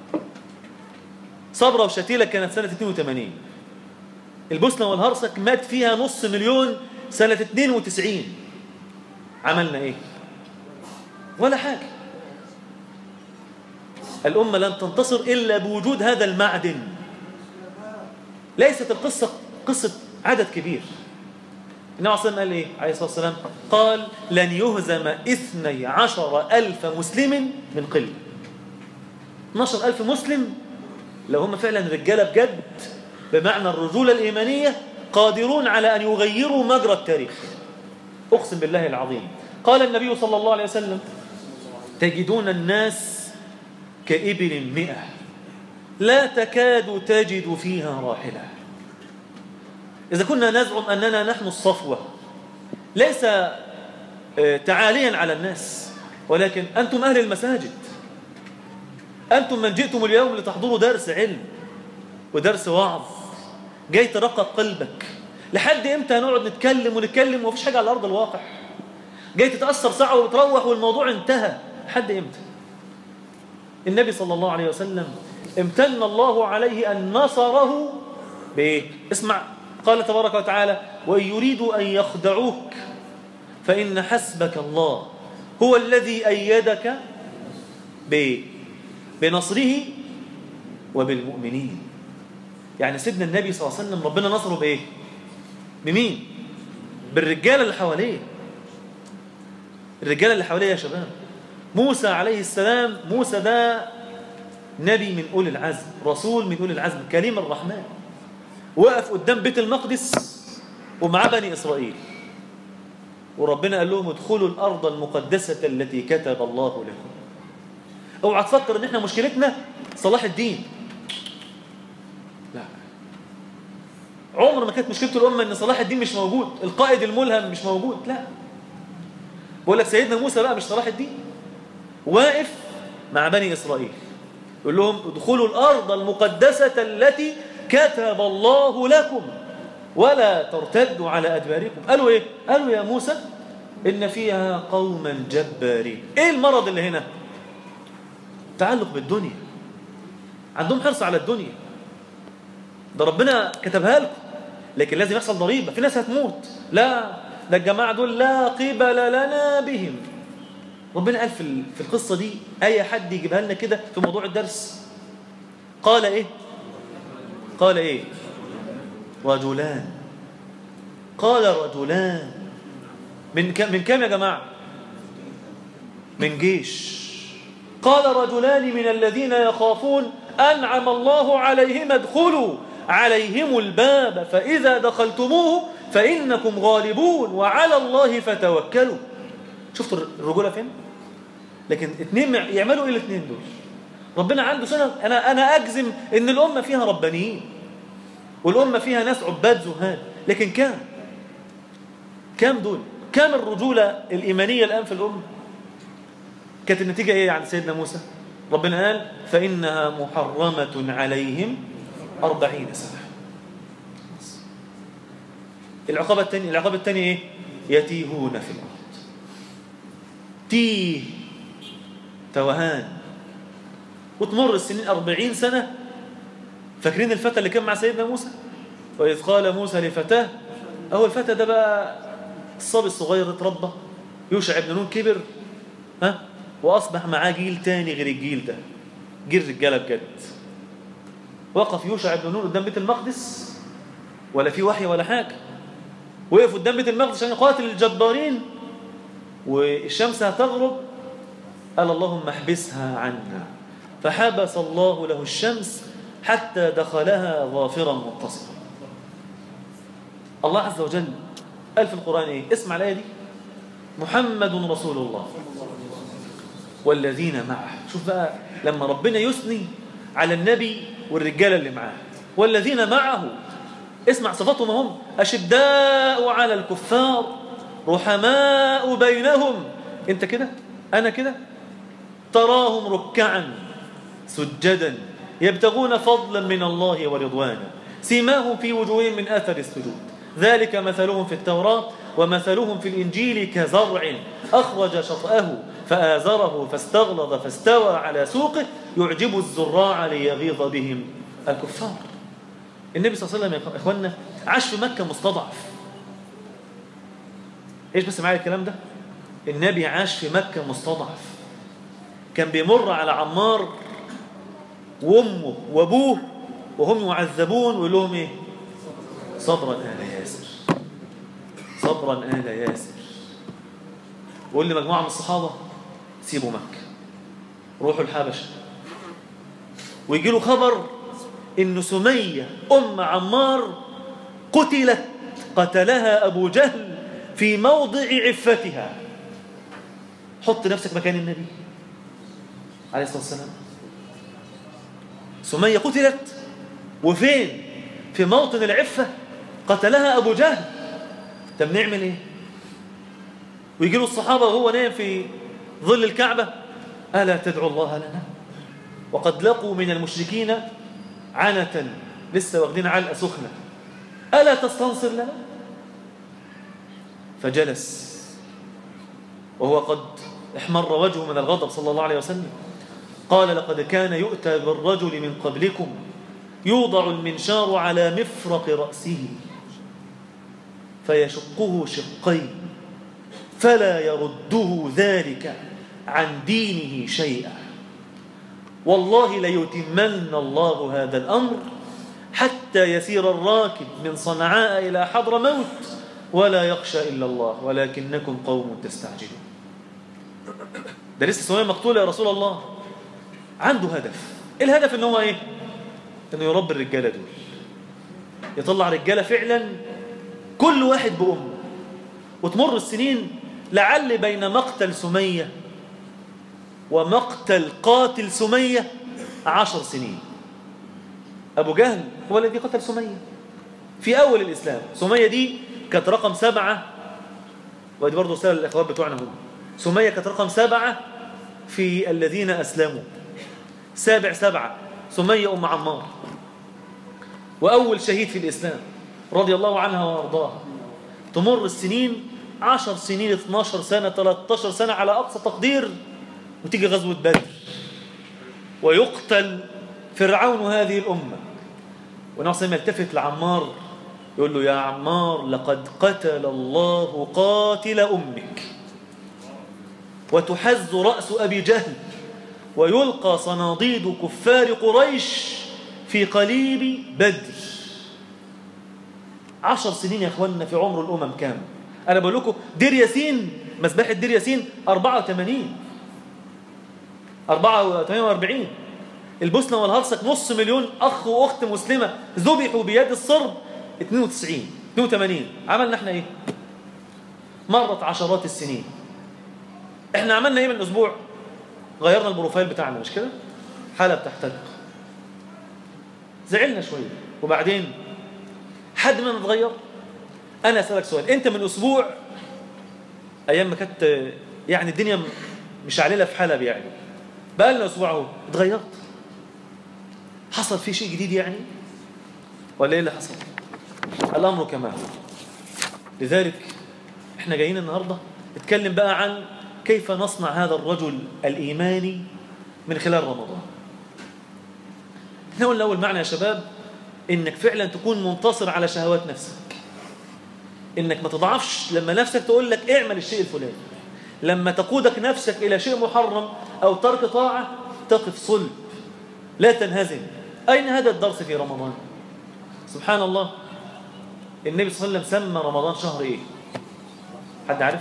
صبرا وشتيلة كانت سنة 82 البوسنة والهرسك مات فيها نص مليون سنة 92 عملنا ايه ولا حاجة الأمة لن تنتصر إلا بوجود هذا المعدن ليست القصة قصة عدد كبير النبي عليه الصلاة والسلام قال إيه عليه الصلاة والسلام قال لن يهزم إثني عشر ألف مسلم من قلة 12 ألف مسلم لو هم فعلا رجالة بجد بمعنى الرجولة الإيمانية قادرون على أن يغيروا مجرى التاريخ أقسم بالله العظيم قال النبي صلى الله عليه وسلم تجدون الناس كإبل مئة لا تكاد تجد فيها راحلة إذا كنا نزعم أننا نحن الصفوة ليس تعاليا على الناس ولكن أنتم أهل المساجد أنتم من جئتم اليوم لتحضروا درس علم ودرس وعظ جاي ترقق قلبك لحد امتى هنقعد نتكلم ونتكلم ومفيش حاجة على أرض الواقع جاي تتأثر ساعة وتروح والموضوع انتهى لحد امتى النبي صلى الله عليه وسلم امتن الله عليه أن نصره بإيه اسمع قال تبارك وتعالى وإن يريدوا أن يخدعوك فإن حسبك الله هو الذي أيدك بإيه بنصره وبالمؤمنين يعني سيدنا النبي صلى الله عليه وسلم ربنا نصره بإيه بمين بالرجال اللي حواليه الرجال اللي حواليه يا شباب موسى عليه السلام موسى ده نبي من أولي العزم رسول من أولي العزم كريم الرحمن وقف قدام بيت المقدس ومعاه بني إسرائيل وربنا قال لهم ادخلوا الأرض المقدسة التي كتب الله لكم اوعى تفكر ان احنا مشكلتنا صلاح الدين لا عمر ما كانت مشكلة الأمة ان صلاح الدين مش موجود القائد الملهم مش موجود لا بقول لك سيدنا موسى بقى مش صلاح الدين واقف مع بني إسرائيل يقول لهم ادخلوا الأرض المقدسة التي كتب الله لكم ولا ترتدوا على أدباركم قالوا إيه؟ قالوا يا موسى إن فيها قوما جبارين إيه المرض اللي هنا؟ تعلق بالدنيا عندهم حرص على الدنيا ده ربنا كتبها لكم لكن لازم يحصل ضريبة في ناس هتموت لا ده الجماعة دول لا قبل لنا بهم ربنا قال في في القصة دي أي حد يجيبها لنا كده في موضوع الدرس قال إيه قال إيه رجلان قال رجلان من كم من كم يا جماعة من جيش قال رجلان من الذين يخافون أنعم الله عليهم ادخلوا عليهم الباب فإذا دخلتموه فإنكم غالبون وعلى الله فتوكلوا شفتوا الرجولة فين لكن اتنين يعملوا ايه الاثنين دول ربنا عنده سنة أنا, أنا أجزم إن الأمة فيها ربانيين والأمة فيها ناس عباد زهاد لكن كام كام دول كام الرجولة الإيمانية الآن في الأمة كانت النتيجة إيه عند سيدنا موسى ربنا قال فإنها محرمة عليهم أربعين سنة العقابة الثانية العقابة الثانية إيه يتيهون في الأرض تيه توهان وتمر السنين أربعين سنة فاكرين الفتى اللي كان مع سيدنا موسى وإذ قال موسى لفتاه أهو الفتى ده بقى الصبي الصغير اتربى يوشع بن نون كبر ها وأصبح معاه جيل تاني غير الجيل ده جيل رجالة بجد وقف يوشع بن نون قدام بيت المقدس ولا في وحي ولا حاجة وقف قدام بيت المقدس عشان يقاتل الجبارين والشمس هتغرب قال اللهم احبسها عنا فحبس الله له الشمس حتى دخلها ظافرا متصلا الله عز وجل قال في القرآن ايه اسمع الآية دي محمد رسول الله والذين معه شوف بقى لما ربنا يثني على النبي والرجال اللي معاه والذين معه اسمع صفاتهم هم أشداء على الكفار رحماء بينهم انت كده انا كده تراهم ركعا سجدا يبتغون فضلا من الله ورضوانا سيماهم في وجوههم من اثر السجود ذلك مثلهم في التوراة ومثلهم في الإنجيل كزرع أخرج شطأه فآزره فاستغلظ فاستوى على سوقه يعجب الزراع ليغيظ بهم الكفار النبي صلى الله عليه وسلم يا إخواننا عاش في مكة مستضعف ايش بس معايا الكلام ده النبي عاش في مكة مستضعف كان بيمر على عمار وامه وابوه وهم يعذبون ويقول لهم ايه صبرا آل ياسر صبرا آل ياسر ويقول لمجموعة من الصحابة سيبوا مكة روحوا الحبشة ويجي له خبر ان سمية ام عمار قتلت قتلها ابو جهل في موضع عفتها حط نفسك مكان النبي عليه الصلاة والسلام سمية قتلت وفين في موطن العفة قتلها أبو جهل طب نعمل ايه ويجي له الصحابة وهو نايم في ظل الكعبة ألا تدعو الله لنا وقد لقوا من المشركين عنة لسه واخدين علقة سخنة ألا تستنصر لنا فجلس وهو قد احمر وجهه من الغضب صلى الله عليه وسلم قال لقد كان يؤتى بالرجل من قبلكم يوضع المنشار على مفرق رأسه فيشقه شقين فلا يرده ذلك عن دينه شيئا والله ليتمن الله هذا الأمر حتى يسير الراكب من صنعاء إلى حضر موت ولا يخشى إلا الله ولكنكم قوم تستعجلون ده لسه سمية مقتولة يا رسول الله عنده هدف ايه الهدف ان هو ايه انه يربي الرجالة دول يطلع رجالة فعلا كل واحد بأمه وتمر السنين لعل بين مقتل سمية ومقتل قاتل سمية عشر سنين أبو جهل هو الذي قتل سمية في أول الإسلام سمية دي كانت رقم سبعة ودي برضه رسالة الإخوان بتوعنا هم سمية كانت رقم سبعة في الذين أسلموا سابع سبعة سمية أم عمار وأول شهيد في الإسلام رضي الله عنها وأرضاها تمر السنين عشر سنين 12 سنة 13 سنة على أقصى تقدير وتيجي غزوة بدر ويقتل فرعون هذه الأمة ونعصم يلتفت لعمار يقول له يا عمار لقد قتل الله قاتل أمك وتحز رأس أبي جهل ويلقى صناديد كفار قريش في قليب بدر عشر سنين يا اخواننا في عمر الأمم كام أنا بقول لكم دير ياسين مسبحة دير ياسين 84 44 البوسنة والهرسك نص مليون أخ وأخت مسلمة ذبحوا بيد الصرب 92 82 عملنا احنا ايه مرت عشرات السنين احنا عملنا ايه من اسبوع غيرنا البروفايل بتاعنا مش كده حالة بتحترق زعلنا شوية وبعدين حد ما نتغير انا اسالك سؤال انت من اسبوع ايام ما كانت يعني الدنيا مش علينا في حلب يعني بقى لنا اسبوع اهو اتغيرت حصل في شيء جديد يعني ولا ايه اللي حصل الامر كما هو لذلك احنا جايين النهارده نتكلم بقى عن كيف نصنع هذا الرجل الايماني من خلال رمضان احنا قلنا اول معنى يا شباب انك فعلا تكون منتصر على شهوات نفسك انك ما تضعفش لما نفسك تقول لك اعمل الشيء الفلاني لما تقودك نفسك الى شيء محرم او ترك طاعه تقف صلب لا تنهزم اين هذا الدرس في رمضان سبحان الله النبي صلى الله عليه وسلم سمى رمضان شهر ايه حد عارف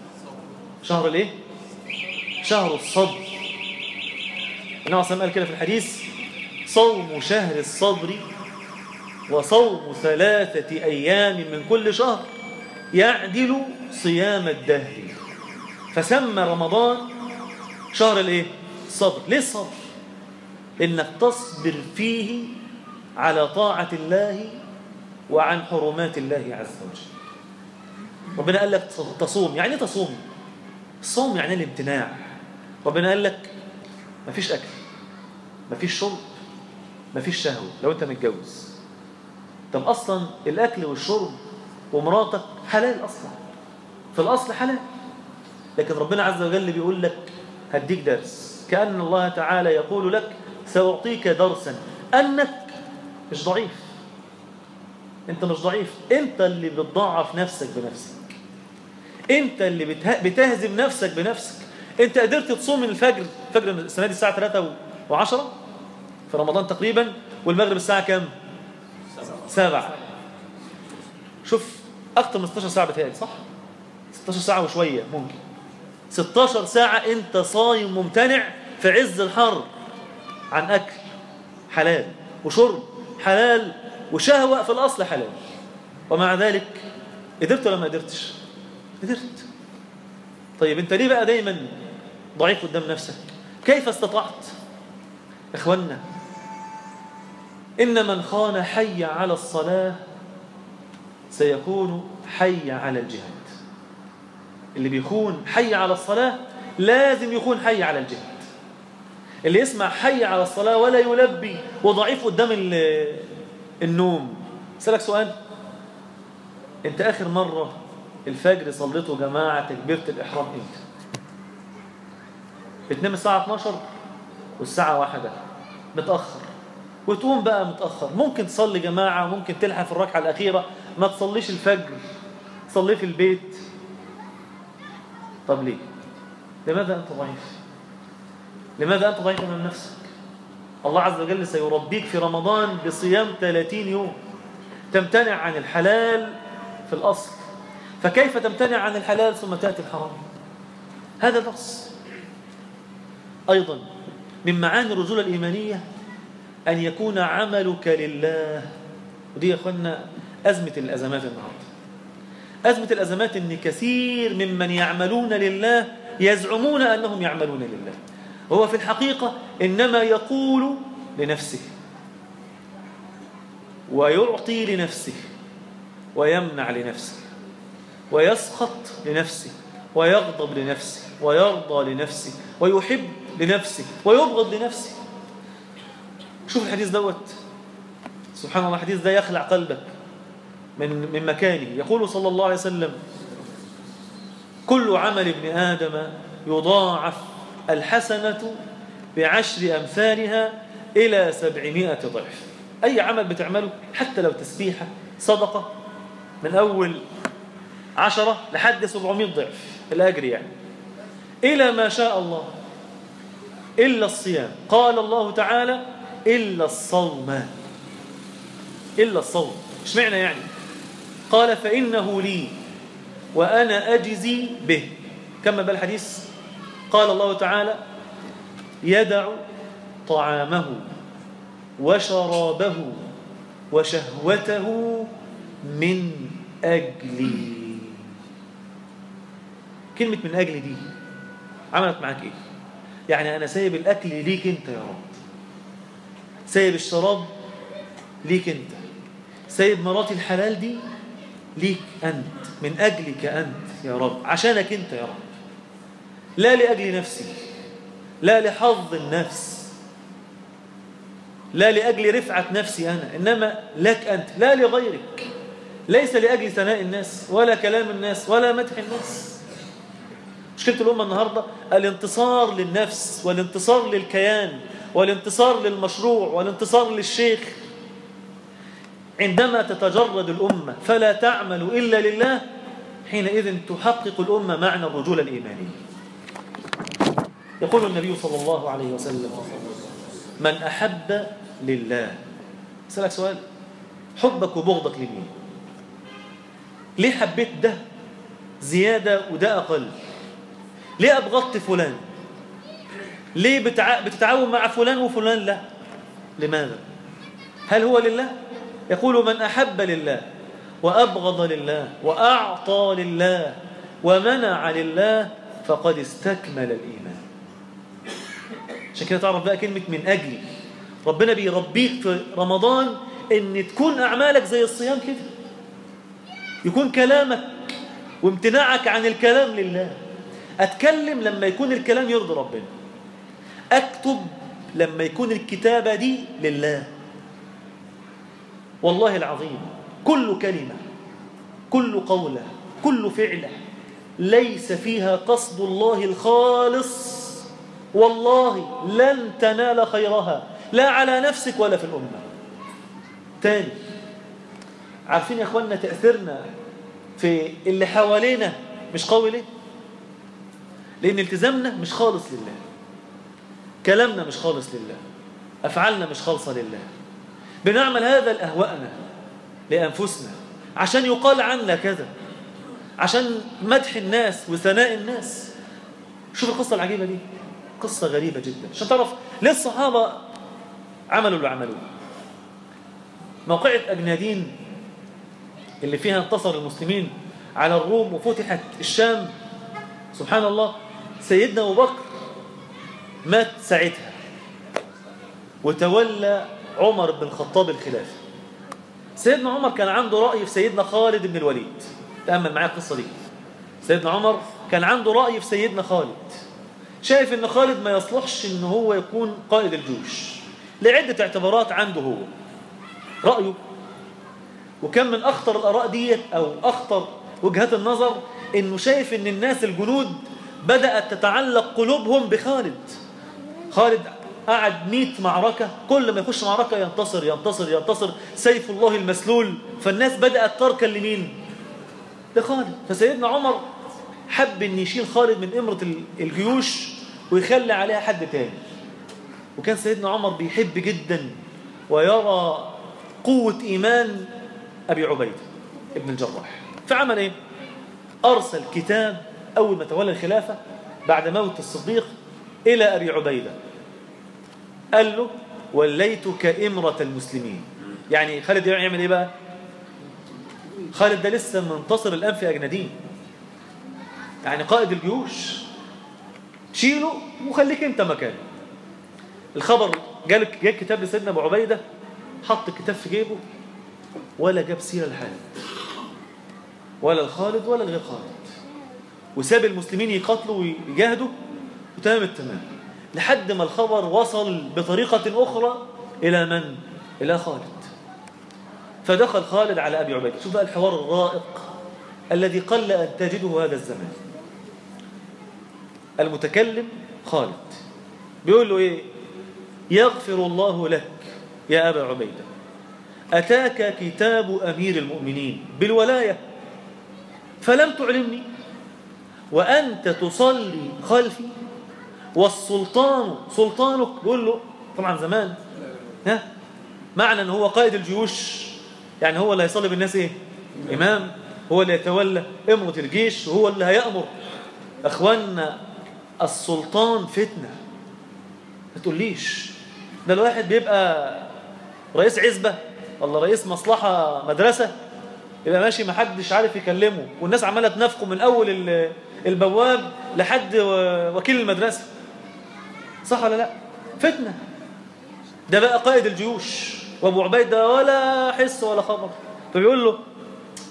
شهر الايه شهر الصبر النبي صلى الله عليه وسلم قال كده في الحديث صوم شهر الصبر وصوم ثلاثة أيام من كل شهر يعدل صيام الدهر فسمى رمضان شهر الايه الصبر ليه الصبر انك تصبر فيه على طاعة الله وعن حرمات الله عز وجل ربنا قال لك تصوم يعني ايه تصوم الصوم يعني الامتناع ربنا قال لك مفيش اكل مفيش شرب مفيش شهوة لو انت متجوز طب اصلا الاكل والشرب ومراتك حلال اصلا في الاصل حلال لكن ربنا عز وجل بيقول لك هديك درس كأن الله تعالى يقول لك سأعطيك درسا أنك مش ضعيف أنت مش ضعيف أنت اللي بتضعف نفسك بنفسك أنت اللي بتهزم نفسك بنفسك أنت قدرت تصوم من الفجر الفجر السنة دي الساعة 3 و10 في رمضان تقريبا والمغرب الساعة كام؟ سبعة شوف أكتر من 16 ساعة بتهيألي صح؟ 16 ساعة وشوية ممكن 16 ساعة أنت صايم ممتنع في عز الحر عن أكل حلال وشرب حلال وشهوة في الأصل حلال ومع ذلك قدرت ولا ما قدرتش قدرت طيب أنت ليه بقى دايما ضعيف قدام نفسك كيف استطعت إخوانا إن من خان حي على الصلاة سيكون حي على الجهاد اللي بيخون حي على الصلاة لازم يكون حي على الجهاد اللي يسمع حي على الصلاة ولا يلبي وضعيف قدام النوم سألك سؤال انت آخر مرة الفجر صليته جماعة تكبيرة الإحرام امتى بتنام الساعة 12 والساعة واحدة متأخر وتقوم بقى متأخر ممكن تصلي جماعة ممكن تلحق في الركعة الأخيرة ما تصليش الفجر تصلي في البيت طب ليه لماذا أنت ضعيف لماذا أنت ضعيف من نفسك الله عز وجل سيربيك في رمضان بصيام 30 يوم تمتنع عن الحلال في الأصل فكيف تمتنع عن الحلال ثم تأتي الحرام هذا درس أيضا من معاني الرجولة الإيمانية أن يكون عملك لله ودي يا أخوانا أزمة الأزمات النهاردة أزمة الأزمات أن كثير ممن يعملون لله يزعمون أنهم يعملون لله هو في الحقيقة إنما يقول لنفسه ويعطي لنفسه ويمنع لنفسه ويسخط لنفسه ويغضب لنفسه ويرضى لنفسه ويحب لنفسه ويبغض لنفسه شوف الحديث دوت سبحان الله الحديث ده يخلع قلبك من من مكانه يقول صلى الله عليه وسلم كل عمل ابن آدم يضاعف الحسنة بعشر أمثالها إلى سبعمائة ضعف أي عمل بتعمله حتى لو تسبيحة صدقة من أول عشرة لحد سبعمائة ضعف الأجر يعني إلى ما شاء الله إلا الصيام قال الله تعالى إلا الصوم إلا الصوم مش معنى يعني قال فإنه لي وأنا أجزي به كما بالحديث قال الله تعالى يدع طعامه وشرابه وشهوته من أجلي كلمة من أجلي دي عملت معاك إيه يعني أنا سايب الأكل ليك أنت يا رب سايب الشراب ليك أنت سايب مراتي الحلال دي ليك أنت من أجلك أنت يا رب عشانك أنت يا رب لا لأجل نفسي لا لحظ النفس لا لأجل رفعة نفسي أنا إنما لك أنت لا لغيرك ليس لأجل ثناء الناس ولا كلام الناس ولا مدح الناس مشكلة الأمة النهاردة الانتصار للنفس والانتصار للكيان والانتصار للمشروع والانتصار للشيخ عندما تتجرد الأمة فلا تعمل إلا لله حينئذ تحقق الأمة معنى الرجولة الإيمانية يقول النبي صلى الله عليه وسلم من أحب لله أسألك سؤال حبك وبغضك لمين ليه حبيت ده زيادة وده أقل ليه أبغضت فلان ليه بتع... بتتعاون مع فلان وفلان لا لماذا هل هو لله يقول من أحب لله وأبغض لله وأعطى لله ومنع لله فقد استكمل الإيمان عشان كده تعرف بقى كلمة من أجلي ربنا بيربيك في رمضان ان تكون أعمالك زي الصيام كده يكون كلامك وامتناعك عن الكلام لله أتكلم لما يكون الكلام يرضي ربنا أكتب لما يكون الكتابة دي لله والله العظيم كل كلمة كل قولة كل فعلة ليس فيها قصد الله الخالص والله لن تنال خيرها لا على نفسك ولا في الأمة تاني عارفين يا أخوانا تأثيرنا في اللي حوالينا مش قوي ليه لأن التزامنا مش خالص لله كلامنا مش خالص لله أفعالنا مش خالصة لله بنعمل هذا لأهوائنا لأنفسنا عشان يقال عنا كذا عشان مدح الناس وثناء الناس شوف القصة العجيبة دي قصة غريبة جدا عشان تعرف ليه الصحابة عملوا اللي عملوه موقعة أجنادين اللي فيها انتصر المسلمين على الروم وفتحت الشام سبحان الله سيدنا أبو بكر مات ساعتها وتولى عمر بن الخطاب الخلافة سيدنا عمر كان عنده رأي في سيدنا خالد بن الوليد تأمل معايا القصة دي سيدنا عمر كان عنده رأي في سيدنا خالد شايف ان خالد ما يصلحش ان هو يكون قائد الجيوش لعدة اعتبارات عنده هو رأيه وكان من أخطر الآراء ديت أو أخطر وجهات النظر إنه شايف إن الناس الجنود بدأت تتعلق قلوبهم بخالد خالد قعد 100 معركة كل ما يخش معركة ينتصر ينتصر ينتصر سيف الله المسلول فالناس بدأت تركن لمين لخالد فسيدنا عمر حب ان يشيل خالد من امرة الجيوش ويخلي عليها حد تاني وكان سيدنا عمر بيحب جدا ويرى قوة إيمان أبي عبيدة ابن الجراح فعمل إيه؟ أرسل كتاب أول ما تولى الخلافة بعد موت الصديق إلى أبي عبيدة قال له وليتك إمرة المسلمين يعني خالد يعمل إيه بقى؟ خالد ده لسه منتصر الآن في أجنادين يعني قائد الجيوش شيله وخليك انت مكانه الخبر جالك جاء كتاب لسيدنا ابو عبيده حط الكتاب في جيبه ولا جاب سيره لحالد ولا الخالد ولا الغير خالد وساب المسلمين يقاتلوا ويجاهدوا وتمام التمام لحد ما الخبر وصل بطريقة أخرى إلى من؟ إلى خالد فدخل خالد على أبي عبيدة شوف بقى الحوار الرائق الذي قل أن تجده هذا الزمان المتكلم خالد بيقول له إيه يغفر الله لك يا أبا عبيدة أتاك كتاب أمير المؤمنين بالولاية فلم تعلمني وأنت تصلي خلفي والسلطان سلطانك بيقول له طبعا زمان ها معنى ان هو قائد الجيوش يعني هو اللي هيصلي بالناس ايه امام هو اللي يتولى امرة الجيش وهو اللي هيأمر اخواننا السلطان فتنة ما تقوليش ده الواحد بيبقى رئيس عزبة ولا رئيس مصلحة مدرسة يبقى ماشي ما حدش عارف يكلمه والناس عمالة تنافقه من أول البواب لحد وكيل المدرسة صح ولا لا فتنة ده بقى قائد الجيوش وابو عبيد ده ولا حس ولا خبر فبيقول له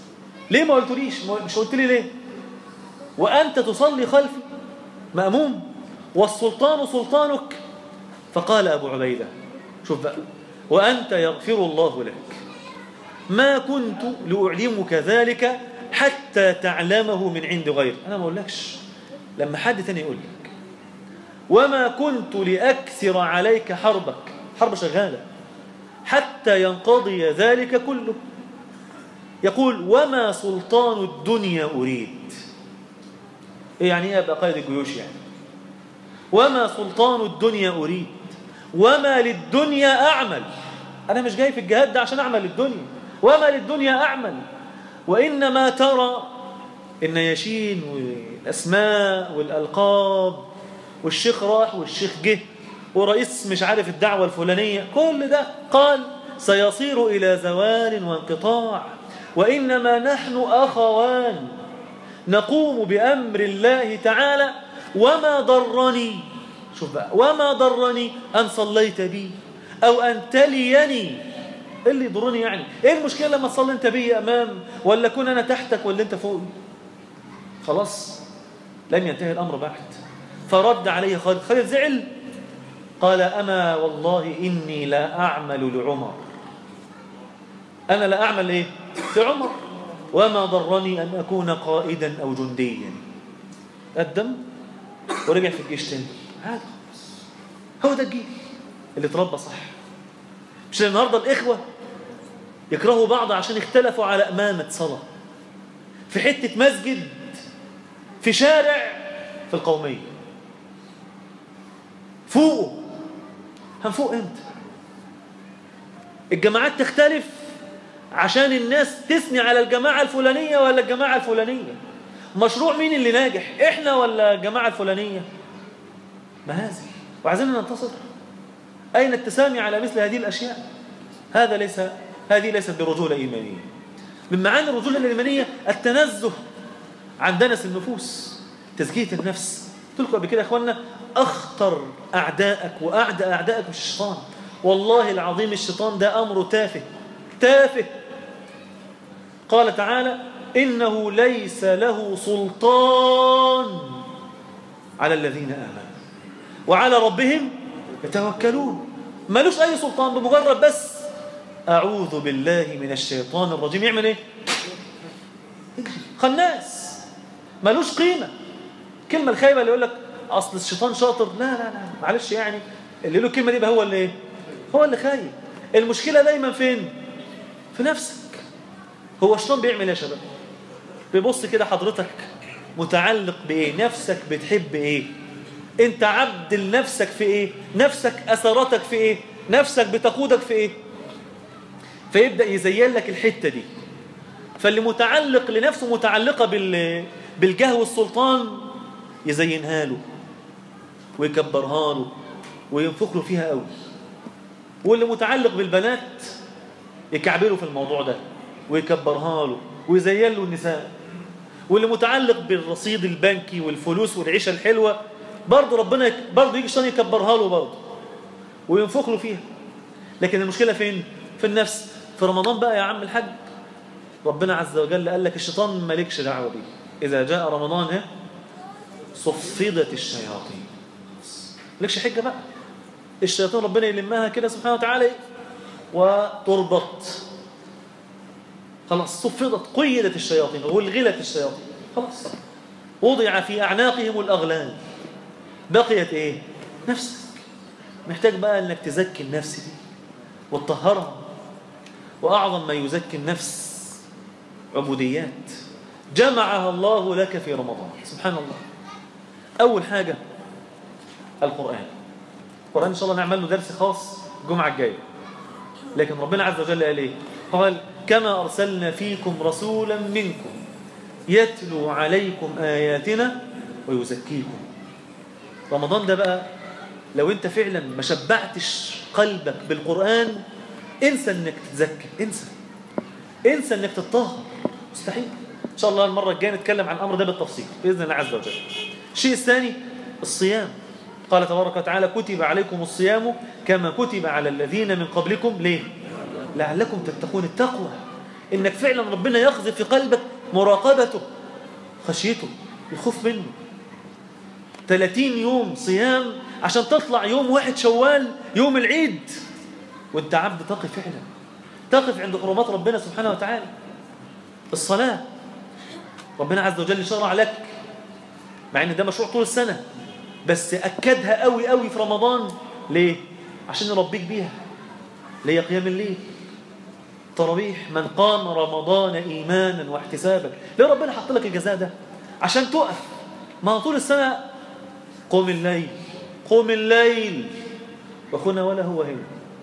ليه ما قلتليش مش قلت لي ليه وأنت تصلي خلفي مأموم والسلطان سلطانك فقال أبو عبيدة شوف بقى وأنت يغفر الله لك ما كنت لأعلمك ذلك حتى تعلمه من عند غيرك أنا ما أقولكش لما حد تاني يقول لك وما كنت لأكثر عليك حربك حرب شغالة حتى ينقضي ذلك كله يقول وما سلطان الدنيا أريد إيه يعني إيه أبقى قائد الجيوش يعني وما سلطان الدنيا أريد وما للدنيا أعمل أنا مش جاي في الجهاد ده عشان أعمل للدنيا وما للدنيا أعمل وإنما ترى النياشين والأسماء والألقاب والشيخ راح والشيخ جه ورئيس مش عارف الدعوة الفلانية كل ده قال سيصير إلى زوال وانقطاع وإنما نحن أخوان نقوم بأمر الله تعالى وما ضرني شوف بقى وما ضرني أن صليت بي أو أن تليني إيه اللي يضرني يعني ايه المشكلة لما تصلي انت بي امام ولا كون انا تحتك ولا انت فوقي خلاص لم ينتهي الامر بعد فرد عليه خالد خالد زعل قال اما والله اني لا اعمل لعمر انا لا اعمل ايه لعمر وما ضرني ان اكون قائدا او جنديا قدم ورجع في الجيش تاني عادي خالص هو ده الجيل اللي اتربى صح مش النهارده الاخوه يكرهوا بعض عشان اختلفوا على امامه صلاه في حته مسجد في شارع في القوميه فوقوا هنفوق امتى الجماعات تختلف عشان الناس تثني على الجماعه الفلانيه ولا الجماعه الفلانيه مشروع مين اللي ناجح احنا ولا الجماعه الفلانيه مهازل وعايزين ننتصر أين التسامي على مثل هذه الأشياء هذا ليس هذه ليست برجولة إيمانية من معاني الرجولة الإيمانية التنزه عن دنس النفوس تزكية النفس قلت لكم قبل كده يا إخوانا أخطر أعدائك وأعدى أعدائك مش الشيطان والله العظيم الشيطان ده أمره تافه تافه قال تعالى إنه ليس له سلطان على الذين آمنوا وعلى ربهم يتوكلون ملوش أي سلطان بمجرد بس أعوذ بالله من الشيطان الرجيم يعمل إيه؟ خناس ملوش قيمة كلمة الخايبة اللي يقول لك أصل الشيطان شاطر لا لا لا معلش يعني اللي له الكلمة دي بقى هو اللي إيه؟ هو اللي خايب المشكلة دايما فين؟ في نفسك هو الشيطان بيعمل إيه يا شباب؟ بيبص كده حضرتك متعلق بإيه؟ نفسك بتحب إيه؟ انت عبد لنفسك في ايه نفسك اثرتك في ايه نفسك بتقودك في ايه فيبدا يزين لك الحته دي فاللي متعلق لنفسه متعلقه بال بالجاه والسلطان يزينها له ويكبرها له وينفخ له فيها قوي واللي متعلق بالبنات يكعبله في الموضوع ده ويكبرها له ويزين له النساء واللي متعلق بالرصيد البنكي والفلوس والعيشه الحلوه برضه ربنا برضه يجي الشيطان يكبرها له برضه وينفخ له فيها لكن المشكله فين في النفس في رمضان بقى يا عم الحاج ربنا عز وجل قال لك الشيطان مالكش دعوه بيه اذا جاء رمضان ها صفدت الشياطين مالكش حجه بقى الشياطين ربنا يلمها كده سبحانه وتعالى وتربط خلاص صفدت قيدت الشياطين والغلت الشياطين خلاص وضع في اعناقهم الاغلال بقيت ايه نفسك محتاج بقى انك تزكي النفس دي وتطهرها واعظم ما يزكي النفس عبوديات جمعها الله لك في رمضان سبحان الله اول حاجه القران القران ان شاء الله نعمل له درس خاص الجمعه الجايه لكن ربنا عز وجل قال ايه قال كما ارسلنا فيكم رسولا منكم يتلو عليكم اياتنا ويزكيكم رمضان ده بقى لو انت فعلا ما شبعتش قلبك بالقرآن انسى انك تتزكى انسى انسى انك تتطهر مستحيل ان شاء الله المرة الجاية نتكلم عن الامر ده بالتفصيل بإذن الله عز وجل الشيء الثاني الصيام قال تبارك وتعالى كتب عليكم الصيام كما كتب على الذين من قبلكم ليه لعلكم تتقون التقوى انك فعلا ربنا يقذف في قلبك مراقبته خشيته الخوف منه 30 يوم صيام عشان تطلع يوم واحد شوال يوم العيد وانت عبد تقف فعلا تقف عند حرمات ربنا سبحانه وتعالى الصلاة ربنا عز وجل شرع لك مع ان ده مشروع طول السنة بس أكدها قوي قوي في رمضان ليه؟ عشان يربيك بيها ليه قيام الليل تراويح من قام رمضان إيمانا واحتسابا ليه ربنا حط لك الجزاء ده عشان تقف ما طول السنة قوم الليل قوم الليل وخنا ولا هو هنا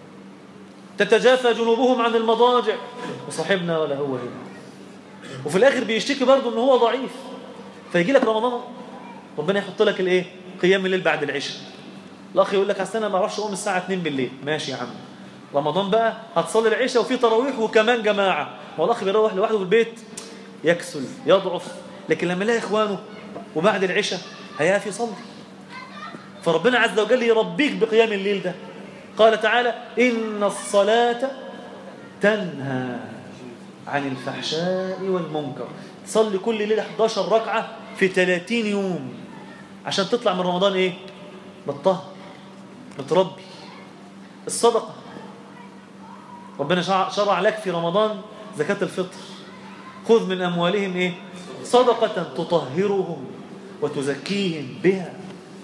تتجافى جنوبهم عن المضاجع وصاحبنا ولا هو هنا وفي الآخر بيشتكي برضه ان هو ضعيف فيجي لك رمضان ربنا يحط لك الايه قيام الليل بعد العشاء الاخ يقول لك اصل انا ما اعرفش اقوم الساعه 2 بالليل ماشي يا عم رمضان بقى هتصلي العشاء وفي تراويح وكمان جماعه ما هو الاخ بيروح لوحده في البيت يكسل يضعف لكن لما يلاقي اخوانه وبعد العشاء هيقف يصلي فربنا عز وجل يربيك بقيام الليل ده قال تعالى إن الصلاة تنهى عن الفحشاء والمنكر تصلي كل ليلة 11 ركعة في 30 يوم عشان تطلع من رمضان ايه بالطهر متربي الصدقة ربنا شرع لك في رمضان زكاة الفطر خذ من أموالهم ايه صدقة تطهرهم وتزكيهم بها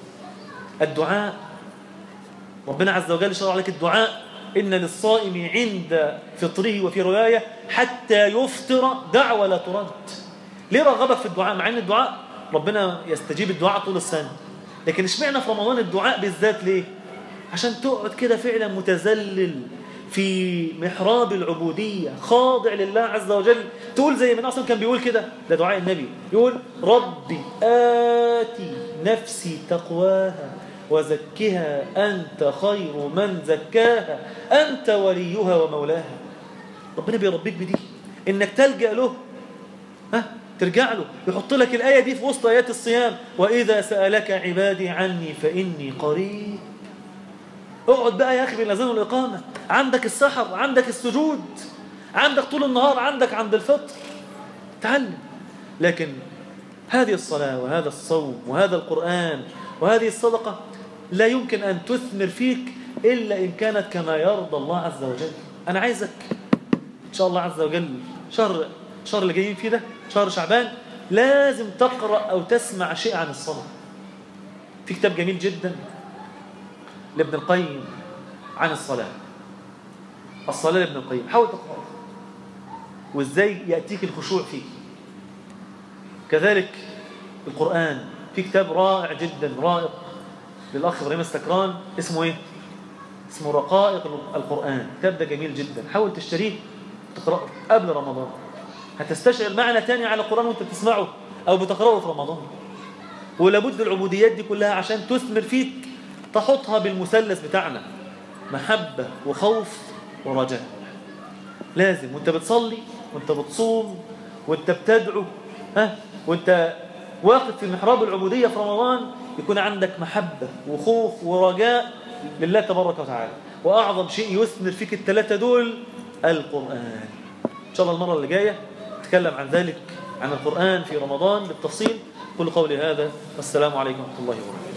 الدعاء ربنا عز وجل شرع لك الدعاء إن للصائم عند فطره وفي رواية حتى يفطر دعوة لا ترد ليه رغبك في الدعاء مع أن الدعاء ربنا يستجيب الدعاء طول السنة لكن اشمعنا في رمضان الدعاء بالذات ليه عشان تقعد كده فعلا متذلل في محراب العبودية خاضع لله عز وجل تقول زي من أصلا كان بيقول كده ده دعاء النبي يقول ربي آتي نفسي تقواها وزكها أنت خير من زكاها أنت وليها ومولاها ربنا بيربيك بدي إنك تلجأ له ها ترجع له يحط لك الآية دي في وسط آيات الصيام وإذا سألك عبادي عني فإني قريب اقعد بقى يا أخي بالأذان والإقامة عندك السحر عندك السجود عندك طول النهار عندك عند الفطر تعلم لكن هذه الصلاة وهذا الصوم وهذا القرآن وهذه الصدقة لا يمكن أن تثمر فيك إلا إن كانت كما يرضى الله عز وجل أنا عايزك إن شاء الله عز وجل شهر شهر اللي جايين فيه ده شهر شعبان لازم تقرأ أو تسمع شيء عن الصلاة في كتاب جميل جدا لابن القيم عن الصلاة الصلاة لابن القيم حاول تقرأ وإزاي يأتيك الخشوع فيه كذلك القرآن في كتاب رائع جدا رائق للأخ إبراهيم السكران اسمه إيه؟ اسمه رقائق القرآن الكتاب ده جميل جدا حاول تشتريه وتقرأه قبل رمضان هتستشعر معنى تاني على القرآن وانت بتسمعه أو بتقرأه في رمضان ولابد العبوديات دي كلها عشان تثمر فيك تحطها بالمثلث بتاعنا محبة وخوف ورجاء لازم وانت بتصلي وانت بتصوم وانت بتدعو ها وانت واقف في محراب العبودية في رمضان يكون عندك محبة وخوف ورجاء لله تبارك وتعالى وأعظم شيء يثمر فيك الثلاثة دول القرآن إن شاء الله المرة اللي جاية نتكلم عن ذلك عن القرآن في رمضان بالتفصيل كل قولي هذا والسلام عليكم ورحمة الله وبركاته